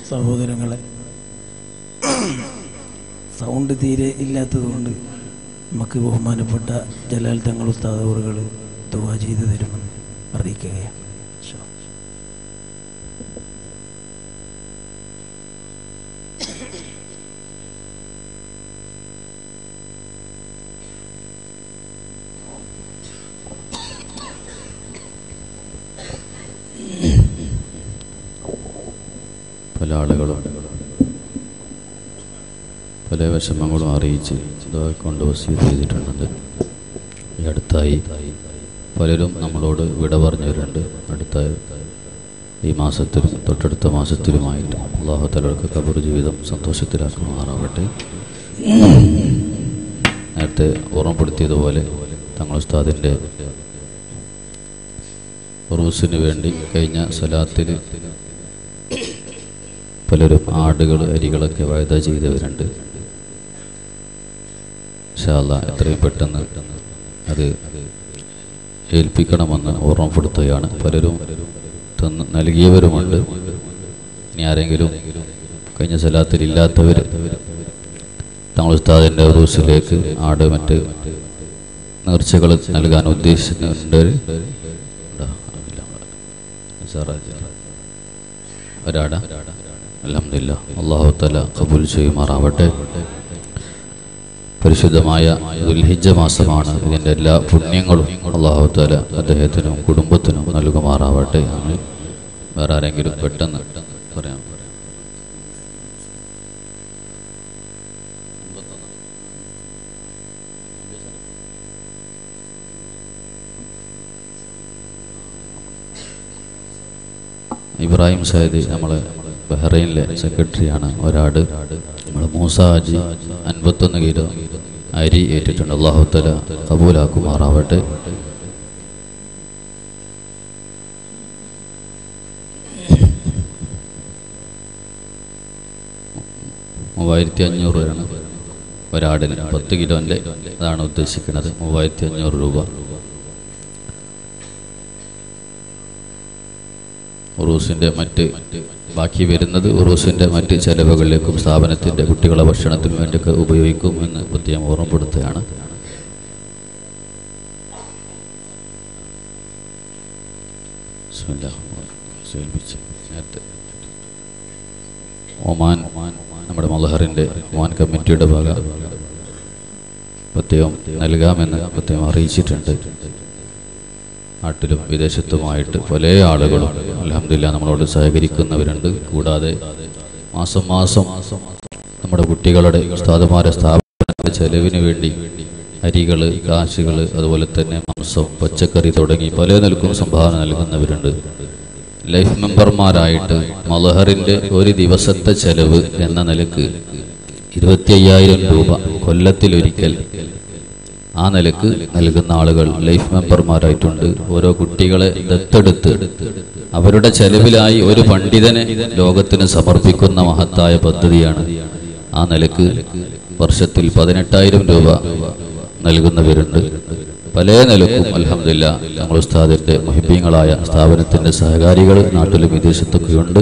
Speaker 2: സഹോദരങ്ങളെ സൗണ്ട് തീരെ ഇല്ലാത്തതുകൊണ്ട് നമുക്ക് ബഹുമാനപ്പെട്ട ജലാൽ തങ്ങൾ ഉസ്താദ് അവറുകൾ ദുവാ ചെയ്തു തരുമെന്ന് അറിയിക്കുകയാണ് ഇൻഷാ അല്ലാ.
Speaker 1: പല ആളുകളും പല വിഷമങ്ങളും അറിയിച്ച് ഇതൊക്കെ കൊണ്ട് വസീത് ചെയ്തിട്ടുണ്ട് ഈ അടുത്തായി പലരും നമ്മളോട് വിട പറഞ്ഞവരുണ്ട് അടുത്ത ഈ മാസത്തിലും തൊട്ടടുത്ത മാസത്തിലുമായിട്ട് അള്ളാഹു തലർക്ക് കബർ ജീവിതം സന്തോഷത്തിലാക്കുമാറാവട്ടെ നേരത്തെ ഓർമ്മപ്പെടുത്തിയതുപോലെ തങ്ങൾ ഉസ്താദിൻ്റെ ഉറൂസിന് വേണ്ടി കഴിഞ്ഞ സലാത്തിൽ പലരും ആടുകൾ അരികളൊക്കെ വായ്ത ചെയ്തവരുണ്ട് ഷാല എത്രയും പെട്ടെന്ന് അത് ഏൽപ്പിക്കണമെന്ന് ഓർമ്മപ്പെടുത്തുകയാണ് പലരും തന്ന് നൽകിയവരുമുണ്ട് ഇനി ആരെങ്കിലും കഴിഞ്ഞ സ്ഥലത്തിൽ ഇല്ലാത്തവർ തങ്ങൾ ഉസ്താദിൻ്റെ റൂസിലേക്ക് ആട് മറ്റ് നേർച്ചകൾ നൽകാൻ ഉദ്ദേശിക്കുന്നുണ്ട് ഒരാട അലഹമില്ല അള്ളാഹു തല കബൂൽ ചെയ്യുമാറാവട്ടെ പരിശുദ്ധമായ ദുൽഹിജ മാസമാണ് ഇതിൻ്റെ എല്ലാ പുണ്യങ്ങളും അള്ളാഹു തല അദ്ദേഹത്തിനും കുടുംബത്തിനും നൽകുമാറാവട്ടെ ആണ് വേറെ ആരെങ്കിലും പെട്ടെന്ന് പറയാം ഇബ്രാഹിം സയ്യിദ് നമ്മളെ ബഹ്റൈനിലെ സെക്രട്ടറിയാണ് ഒരാട് നമ്മൾ മൂസ ഹാജി അൻപത്തൊന്ന് കിലോ അരി ഏറ്റിട്ടുണ്ട് അള്ളാഹുത്തല കബൂലാക്കുമാറാവട്ടെ മൂവായിരത്തി അഞ്ഞൂറ് രൂപയാണ് ഒരാടിന് പത്ത് കിലോൻ്റെ അതാണ് ഉദ്ദേശിക്കുന്നത് മൂവായിരത്തി അഞ്ഞൂറ് രൂപ ഉറൂസിൻ്റെ മറ്റ് ബാക്കി വരുന്നത് ഉറൂസിൻ്റെ മറ്റ് ചെലവുകളിലേക്കും സ്ഥാപനത്തിൻ്റെ കുട്ടികളെ ഭക്ഷണത്തിനു വേണ്ടിയൊക്കെ ഉപയോഗിക്കും എന്ന് പ്രത്യേകം ഓർമ്മപ്പെടുത്തുകയാണ് ബിസ്മില്ലാ. സേൽപ്പിച്ച് നേരത്തെ ഒമാൻ നമ്മുടെ മലഹറിൻ്റെ ഒമാൻ കമ്മിറ്റിയുടെ ഭാഗ പ്രത്യേകം നൽകാമെന്ന് പ്രത്യേകം അറിയിച്ചിട്ടുണ്ട് നാട്ടിലും വിദേശത്തുമായിട്ട് പല ആളുകളും അലഹമില്ല നമ്മളോട് സഹകരിക്കുന്നവരുണ്ട് കൂടാതെ മാസം മാസം നമ്മുടെ കുട്ടികളുടെ ഉസ്താദുമാരെ സ്ഥാപനത്തിന്റെ ചെലവിന് വേണ്ടി അരികൾ കാശുകൾ അതുപോലെ തന്നെ മാംസം പച്ചക്കറി തുടങ്ങി പല നിലക്കും സംഭാവന നൽകുന്നവരുണ്ട് ലൈഫ് മെമ്പർമാരായിട്ട് മലഹറിന്റെ ഒരു ദിവസത്തെ ചെലവ് എന്ന നിലക്ക് ഇരുപത്തി അയ്യായിരം രൂപ കൊല്ലത്തിലൊരിക്കൽ ആ നിലക്ക് നൽകുന്ന ആളുകൾ ലൈഫ് മെമ്പർമാരായിട്ടുണ്ട് ഓരോ കുട്ടികളെ ദത്തെടുത്ത് അവരുടെ ചെലവിലായി ഒരു പണ്ഡിതനെ ലോകത്തിന് സമർപ്പിക്കുന്ന മഹത്തായ പദ്ധതിയാണ് ആ നിലക്ക് വർഷത്തിൽ പതിനെട്ടായിരം രൂപ നൽകുന്നവരുണ്ട് പല നിലക്കും അലഹമില്ല ഞങ്ങൾ ഉസ്താദിന്റെ മുഹിബീങ്ങളായ സ്ഥാപനത്തിന്റെ സഹകാരികൾ നാട്ടിലും വിദേശത്തൊക്കെയുണ്ട്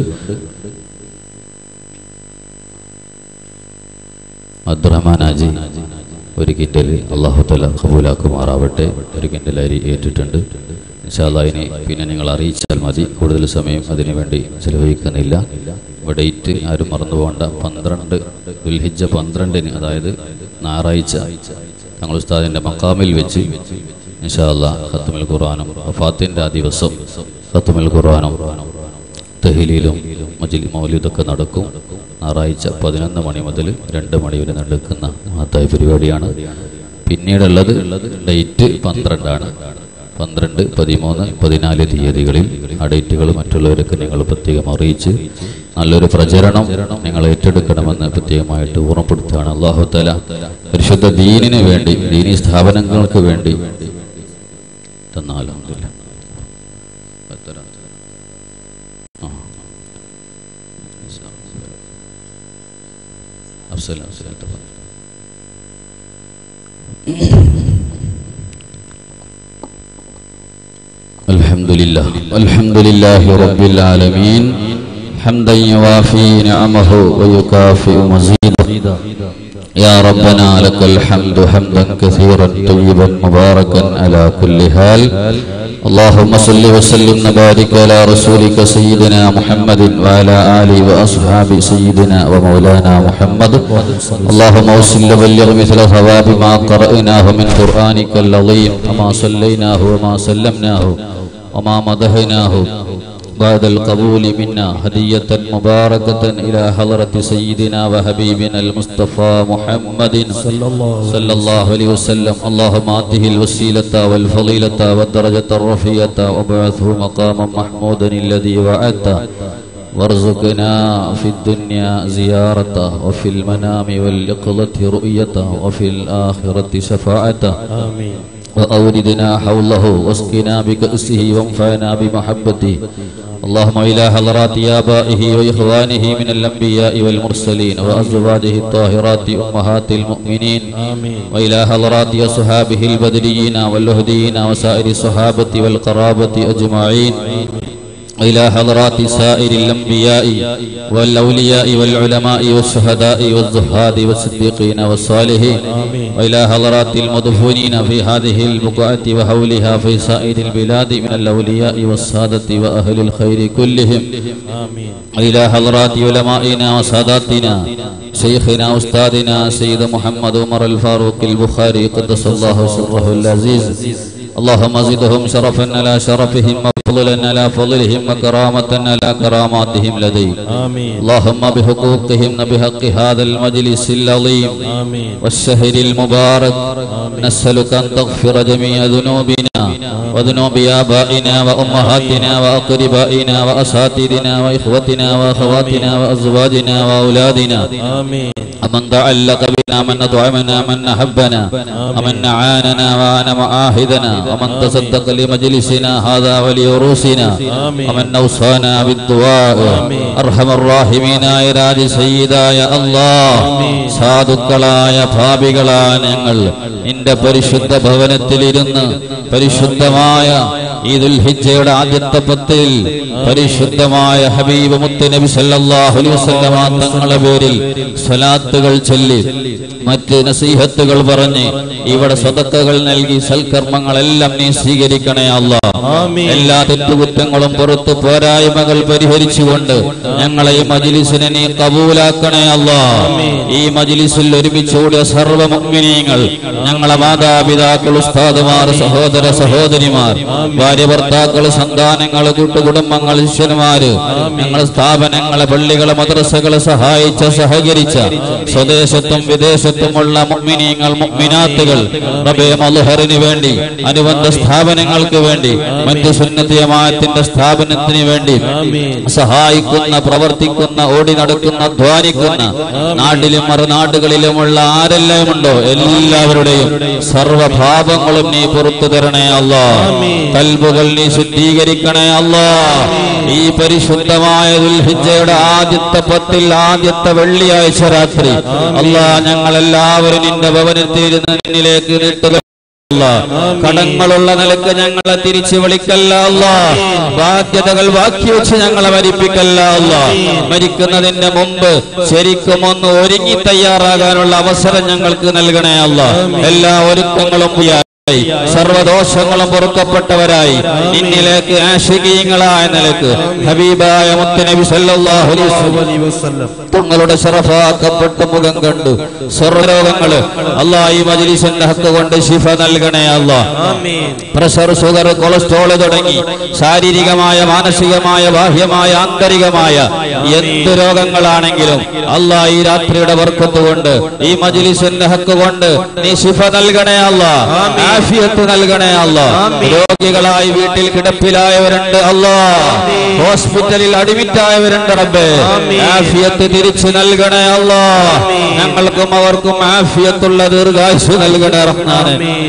Speaker 1: അബ്ദുറഹ്മാൻ ആജി ഒരു കിൻഡൽ അള്ളാഹു തല കബൂലാക്കുമാറാവട്ടെ ഒരു കിൻഡൽ അരി ഏറ്റിട്ടുണ്ട് ഇൻഷാല്ലാ ഇനി പിന്നെ നിങ്ങൾ അറിയിച്ചാൽ മതി കൂടുതൽ സമയം അതിനു വേണ്ടി ചെലവഴിക്കുന്നില്ല ഡേറ്റ് ആരും മറന്നു പോകണ്ട പന്ത്രണ്ട് ദുൽഹിജ പന്ത്രണ്ടിന് അതായത് ഞായറാഴ്ച തങ്ങൾ ഉസ്താദിൻ്റെ മക്കാമിൽ വെച്ച് ഇൻഷാല്ലാ ഖത്തുമിൽ ഖുർആാനും വഫാത്തിൻ്റെ ആ ദിവസം ഖത്തുമിൽ ഖുർആാനും തെഹിലിയിലും മജിലി മൗലിദൊക്കെ നടക്കും ഞായറാഴ്ച പതിനൊന്ന് മണി മുതൽ രണ്ട് മണി വരെ നടക്കുന്ന മഹത്തായ പരിപാടിയാണ് പിന്നീടുള്ളത് ഡേറ്റ് പന്ത്രണ്ടാണ് പന്ത്രണ്ട് പതിമൂന്ന് പതിനാല് തീയതികളിൽ ആ ഡേറ്റുകൾ മറ്റുള്ളവരൊക്കെ നിങ്ങൾ പ്രത്യേകം അറിയിച്ച് നല്ലൊരു പ്രചരണം നിങ്ങൾ ഏറ്റെടുക്കണമെന്ന് പ്രത്യേകമായിട്ട് ഓർമ്മപ്പെടുത്തുകയാണ് അള്ളാഹു തല പരിശുദ്ധ ദീനിന് വേണ്ടി ദീനി സ്ഥാപനങ്ങൾക്ക് വേണ്ടി തന്നാലും أفصل أفصل تفضل الحمد لله الحمد لله رب العالمين حمدا يوافي نعمه ويكافئ مزيدا يا ربنا لك الحمد حمدا كثيرا طيبا مباركا على كل حال اللهم صل وسلم وبارك على رسولك سيدنا محمد وعلى آله وأصحاب سيدنا ومولانا محمد اللهم وصل وبلغ مثل ثواب ما قرأناه من قرآنك العظيم وما صليناه وما سلمناه وما مدحناه بعد القبول منا هدية مباركة إلى حضرة سيدنا وحبيبنا المصطفى محمد صلى الله عليه وسلم اللهم آته الوسيلة والفضيلة والدرجة الرفية وابعثه مقاما محمودا الذي وعدته وارزقنا في الدنيا زيارته وفي المنام واليقظة رؤيته وفي الآخرة شفاعته
Speaker 3: آمين
Speaker 1: وأوردنا حوله واسقنا بكأسه وانفعنا بمحبته اللهم إلى حضرات آبائه وإخوانه من الأنبياء والمرسلين وأزواجه الطاهرات أمهات المؤمنين
Speaker 3: آمين
Speaker 1: وإلى حضرات أصحابه البدريين واللهديين وسائر الصحابة والقرابة أجمعين وإلى حضرات سائر الأنبياء والأولياء والعلماء والشهداء والزهاد والصديقين والصالحين
Speaker 3: آمين
Speaker 1: وإلى حضرات المدفونين في هذه البقعة وحولها في سائر البلاد من الأولياء والسادة وأهل الخير كلهم
Speaker 3: آمين
Speaker 1: وإلى حضرات علمائنا وساداتنا شيخنا أستاذنا سيد محمد عمر الفاروق البخاري قدس الله سره العزيز اللهم زدهم شرفا على شرفهم وفضلا على فضلهم وكرامة على كراماتهم لديك
Speaker 3: آمين
Speaker 1: اللهم بحقوقهم وبحق هذا المجلس العظيم
Speaker 3: آمين
Speaker 1: والشهر المبارك نسألك أن تغفر جميع ذنوبنا وذنوب آبائنا وأمهاتنا وأقربائنا وأساتذنا وإخوتنا وأخواتنا وأزواجنا وأولادنا
Speaker 3: آمين
Speaker 1: ومن تعلق بنا من أطعمنا من أحبنا ومن أعاننا وأنا معاهدنا ومن تصدق لمجلسنا هذا وليروسنا
Speaker 3: آمين.
Speaker 1: ومن أوصانا بالدعاء أرحم الراحمين إراج سيداയ അല്ലാഹ് സാധുക്കളായ പാപികളായ ഞങ്ങൾ നിന്റെ പരിശുദ്ധ ഭവനത്തിലിരുന്ന് പരിശുദ്ധമായ ഈദുൽ ഹിജ്ജയുടെ ആദ്യത്തെ പത്തിൽ പരിശുദ്ധമായ ഹബീബ് മുത്ത് നബി സല്ലല്ലാഹു അലൈഹി വസല്ലമ തങ്ങളുടെ പേരിൽ സ്വലാത്തുകൾ ചൊല്ലി മറ്റ് നസീഹത്തുകൾ പറഞ്ഞ് ഇവിടെ സ്വതക്കകൾ നൽകി സൽക്കർമ്മങ്ങളെല്ലാം നീ സ്വീകരിക്കണേ അല്ലാ
Speaker 3: ആമീൻ.
Speaker 1: എല്ലാ തെറ്റുകുറ്റങ്ങളും പുറത്ത് പോരായ്മകൾ പരിഹരിച്ചുകൊണ്ട് ഞങ്ങളെ ഈ മജിലിസിനെ നീ കബൂലാക്കണേ അല്ലാ ഈ മജിലിസിൽ ഒരുമിച്ചുകൂടിയ സർവ്വ മുഗ്മിനീങ്ങൾ ഞങ്ങളെ മാതാപിതാക്കൾ ഉസ്താദുമാർ സഹോദര സഹോദരിമാർ ഭാര്യ ഭർത്താക്കൾ സന്താനങ്ങൾ കൂട്ടുകുടുംബങ്ങൾ ശിഷ്യന്മാര് ഞങ്ങളെ സ്ഥാപനങ്ങളെ പള്ളികളെ മദ്രസകളെ സഹായിച്ച സഹകരിച്ച സ്വദേശത്തും വിദേശത്തുമുള്ള മുഗ്മിനീങ്ങൾ മുഗ്മിനാത്തുകൾ റബേ മൽഹറിന് വേണ്ടി അനുബന്ധ സ്ഥാപനങ്ങൾക്ക് വേണ്ടി മറ്റ് സുന്നത്തിയമായത്തിന്റെ സ്ഥാപനത്തിന് വേണ്ടി സഹായിക്കുന്ന പ്രവർത്തിക്കുന്ന ഓടി നടക്കുന്ന ധ്വാനിക്കുന്ന നാട്ടിലും മറുനാടുകളിലുമുള്ള ആരെല്ലാം ഉണ്ടോ എല്ലാവരുടെയും സർവഭാവങ്ങളും നീ പുറത്തു തരണേ അല്ലാ കൽബുകൾ നീ ശുദ്ധീകരിക്കണേ അല്ലാ ഈ പരിശുദ്ധമായ ദുൽഹിജ്ജയുടെ ആദ്യത്തെ പത്തിൽ ആദ്യത്തെ വെള്ളിയാഴ്ച രാത്രി അല്ലാ ഞങ്ങൾ എല്ലാവരും നിന്റെ ഭവനത്തിൽ ഇരുന്ന് നിന്നിലേക്ക് നീട്ടുക അല്ലാ. കടങ്ങളുള്ള നിലക്ക് ഞങ്ങളെ തിരിച്ചു വിളിക്കല്ല അല്ലാ ബാധ്യതകൾ ബാക്കി വെച്ച് ഞങ്ങളെ മരിപ്പിക്കല്ല അല്ലാ മരിക്കുന്നതിന്റെ മുമ്പ് ശരിക്കും ഒന്ന് ഒരുങ്ങി തയ്യാറാകാനുള്ള അവസരം ഞങ്ങൾക്ക് നൽകണേ അല്ല എല്ലാ ഒരുക്കങ്ങളും പൂർത്തിയായി. സർവദോഷങ്ങളും പൊറുക്കപ്പെട്ടവരായി നിന്നിലേക്ക് ആശികീയങ്ങളായ നിലക്ക് ഹബീബായ മുത്തനബി സല്ലല്ലാഹു അലൈഹി വസല്ലം തങ്ങളുടെ ശറഫാക്കപ്പെട്ട മുഖം കണ്ടു സർവരോഗങ്ങള് അല്ലാ ഈ മജ്ലിസിന്റെ ഹക്ക് കൊണ്ട് ശിഫ നൽകണേ അല്ലാ പ്രഷർ ഷുഗർ കൊളസ്ട്രോൾ തുടങ്ങി ശാരീരികമായ മാനസികമായ ബാഹ്യമായ ആന്തരികമായ എന്ത് രോഗങ്ങളാണെങ്കിലും അല്ലാ ഈ രാത്രിയുടെ വർക്കത്ത് കൊണ്ട് ഈ മജ്ലിസിന്റെ ഹക്ക് കൊണ്ട് നീ ശിഫ നൽകണേ അല്ലാ ആഫിയത്ത് നൽകണേ അല്ലാ രോഗികളായി വീട്ടിൽ കിടപ്പിലായവരുണ്ട് അല്ലാ ഹോസ്പിറ്റലിൽ അഡ്മിറ്റ് ആയവരുണ്ട് റബ്ബേ ആഫിയത്ത് തിരിച്ചു നൽകണേ അല്ലാ ഞങ്ങൾക്കും അവർക്കും ആഫിയത്തുള്ള ദീർഘായുസ് നൽകണേ റഹ്മാനെ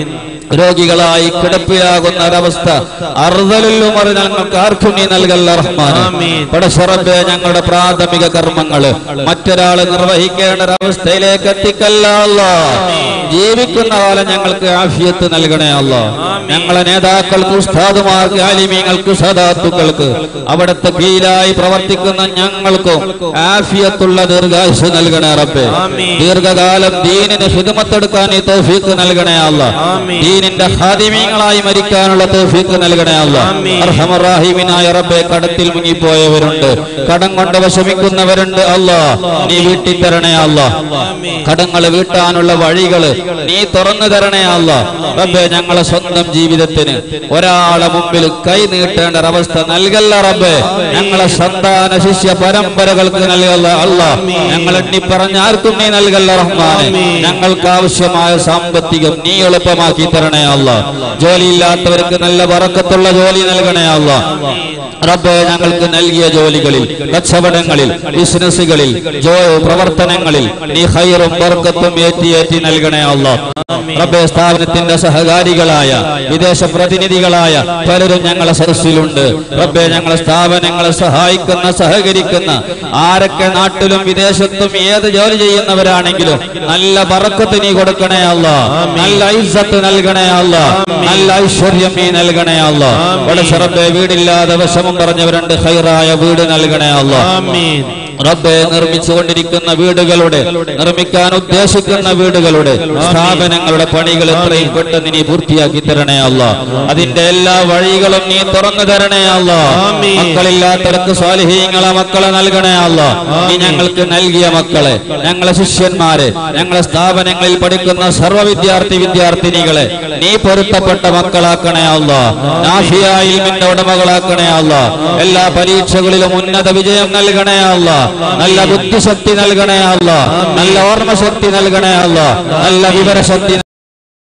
Speaker 1: രോഗികളായി കിടപ്പിലാകുന്ന ഒരവസ്ഥ അറുതലിലും മറി ഞങ്ങൾക്ക് ആർക്കും നീ നൽകല്ല റഹ്മാൻ പടശറബെ ഞങ്ങളുടെ പ്രാഥമിക കർമ്മങ്ങള് മറ്റൊരാൾ നിർവഹിക്കേണ്ട ഒരവസ്ഥയിലേക്ക് എത്തിക്കല്ല അല്ലാ ജീവിക്കുന്ന കാലം ഞങ്ങൾക്ക് ആഫിയത്ത് നൽകണേ അല്ല ഞങ്ങളെ നേതാക്കൾക്ക് ഉസ്താദുമാർക്ക് ആലിമീങ്ങൾക്ക് സദാത്തുക്കൾക്ക് അവിടുത്തെ കീഴിലായി പ്രവർത്തിക്കുന്ന ഞങ്ങൾക്കും ആഫിയത്തുള്ള ദീർഘായുസ് നൽകണേ റബ്ബെ ദീർഘകാലം ദീനിന് ഹിദമത്തെടുക്കാൻ നീ തൗഫീക്ക് നൽകണേ അല്ല ദീനിന്റെ ഹാദിമീങ്ങളായി മരിക്കാനുള്ള തൗഫീക്ക് നൽകണേ അല്ല അർഹമറാഹിമിനായ റബ്ബെ കടത്തിൽ മുങ്ങിപ്പോയവരുണ്ട് കടം കൊണ്ട് വിഷമിക്കുന്നവരുണ്ട് അല്ല നീ വീട്ടി തരണേ അല്ല കടങ്ങൾ വീട്ടാനുള്ള വഴികള് നീ തുറന്നു തരണേ അല്ല റബ്ബെ ഞങ്ങളെ സ്വന്തം ജീവിതത്തിന് ഒരാളെ മുമ്പിൽ കൈ നീട്ടേണ്ട ഒരവസ്ഥ നൽകല്ല റബ്ബെ ഞങ്ങളെ സന്താന ശിഷ്യ പരമ്പരകൾക്ക് നൽകല്ല അല്ല ഞങ്ങൾ എണ്ണി പറഞ്ഞ ആർക്കും നീ നൽകല്ല റഹ്മാനെ ഞങ്ങൾക്ക് ആവശ്യമായ സാമ്പത്തികം നീ എളുപ്പമാക്കി തരണേ അല്ല ജോലിയില്ലാത്തവർക്ക് നല്ല വറക്കത്തുള്ള ജോലി നൽകണേ അല്ല റബ്ബെ ഞങ്ങൾക്ക് നൽകിയ ജോലികളിൽ കച്ചവടങ്ങളിൽ ബിസിനസ്സുകളിൽ ജോ പ്രവർത്തനങ്ങളിൽ നീ ഹൈറും ബർക്കത്തും ഏറ്റി ഏറ്റി നൽകണേ അല്ല റബ്ബെ സ്ഥാപനത്തിന്റെ സഹകാരികളായ വിദേശ പ്രതിനിധികളായ പലരും ഞങ്ങളെ സദസ്സിലുണ്ട് റബ്ബെ ഞങ്ങളെ സ്ഥാപനങ്ങളെ സഹായിക്കുന്ന സഹകരിക്കുന്ന ആരൊക്കെ നാട്ടിലും വിദേശത്തും ഏത് ജോലി ചെയ്യുന്നവരാണെങ്കിലും നല്ല ബറക്കത്ത് നീ കൊടുക്കണേ അല്ല നല്ല ഐസത്ത് നൽകണേ അല്ല നല്ല ഐശ്വര്യം നീ നൽകണേ അല്ല ഇവിടെ റബ്ബെ വീടില്ലാതെ വിഷമം പറഞ്ഞവരുണ്ട് ഹൈറായ വീട് നൽകണേ അല്ല റബ്ബെ നിർമ്മിച്ചുകൊണ്ടിരിക്കുന്ന വീടുകളുടെ നിർമ്മിക്കാൻ ഉദ്ദേശിക്കുന്ന വീടുകളുടെ സ്ഥാപനങ്ങളുടെ പണികൾ എത്രയും പെട്ടെന്ന് നീ പൂർത്തിയാക്കി തരണേ അല്ല അതിന്റെ എല്ലാ വഴികളും നീ തുറന്നു തരണേ അല്ല മക്കളില്ലാത്തവർക്ക് സ്വാലിഹീങ്ങളെ മക്കളെ നൽകണേ അല്ല നീ ഞങ്ങൾക്ക് നൽകിയ മക്കളെ ഞങ്ങളെ ശിഷ്യന്മാരെ ഞങ്ങളെ സ്ഥാപനങ്ങളിൽ പഠിക്കുന്ന സർവ്വ വിദ്യാർത്ഥി വിദ്യാർത്ഥിനികളെ നീ പൊരുത്തപ്പെട്ട മക്കളാക്കണേ അല്ല നാഫിയായി നിന്റെ ഉടമകളാക്കണേ അല്ല എല്ലാ പരീക്ഷകളിലും ഉന്നത വിജയം നൽകണേ അല്ല നല്ല ബുദ്ധിശക്തി നൽകണേ അല്ല നല്ല ഓർമ്മശക്തി നൽകണേ അല്ല നല്ല വിവരശക്തി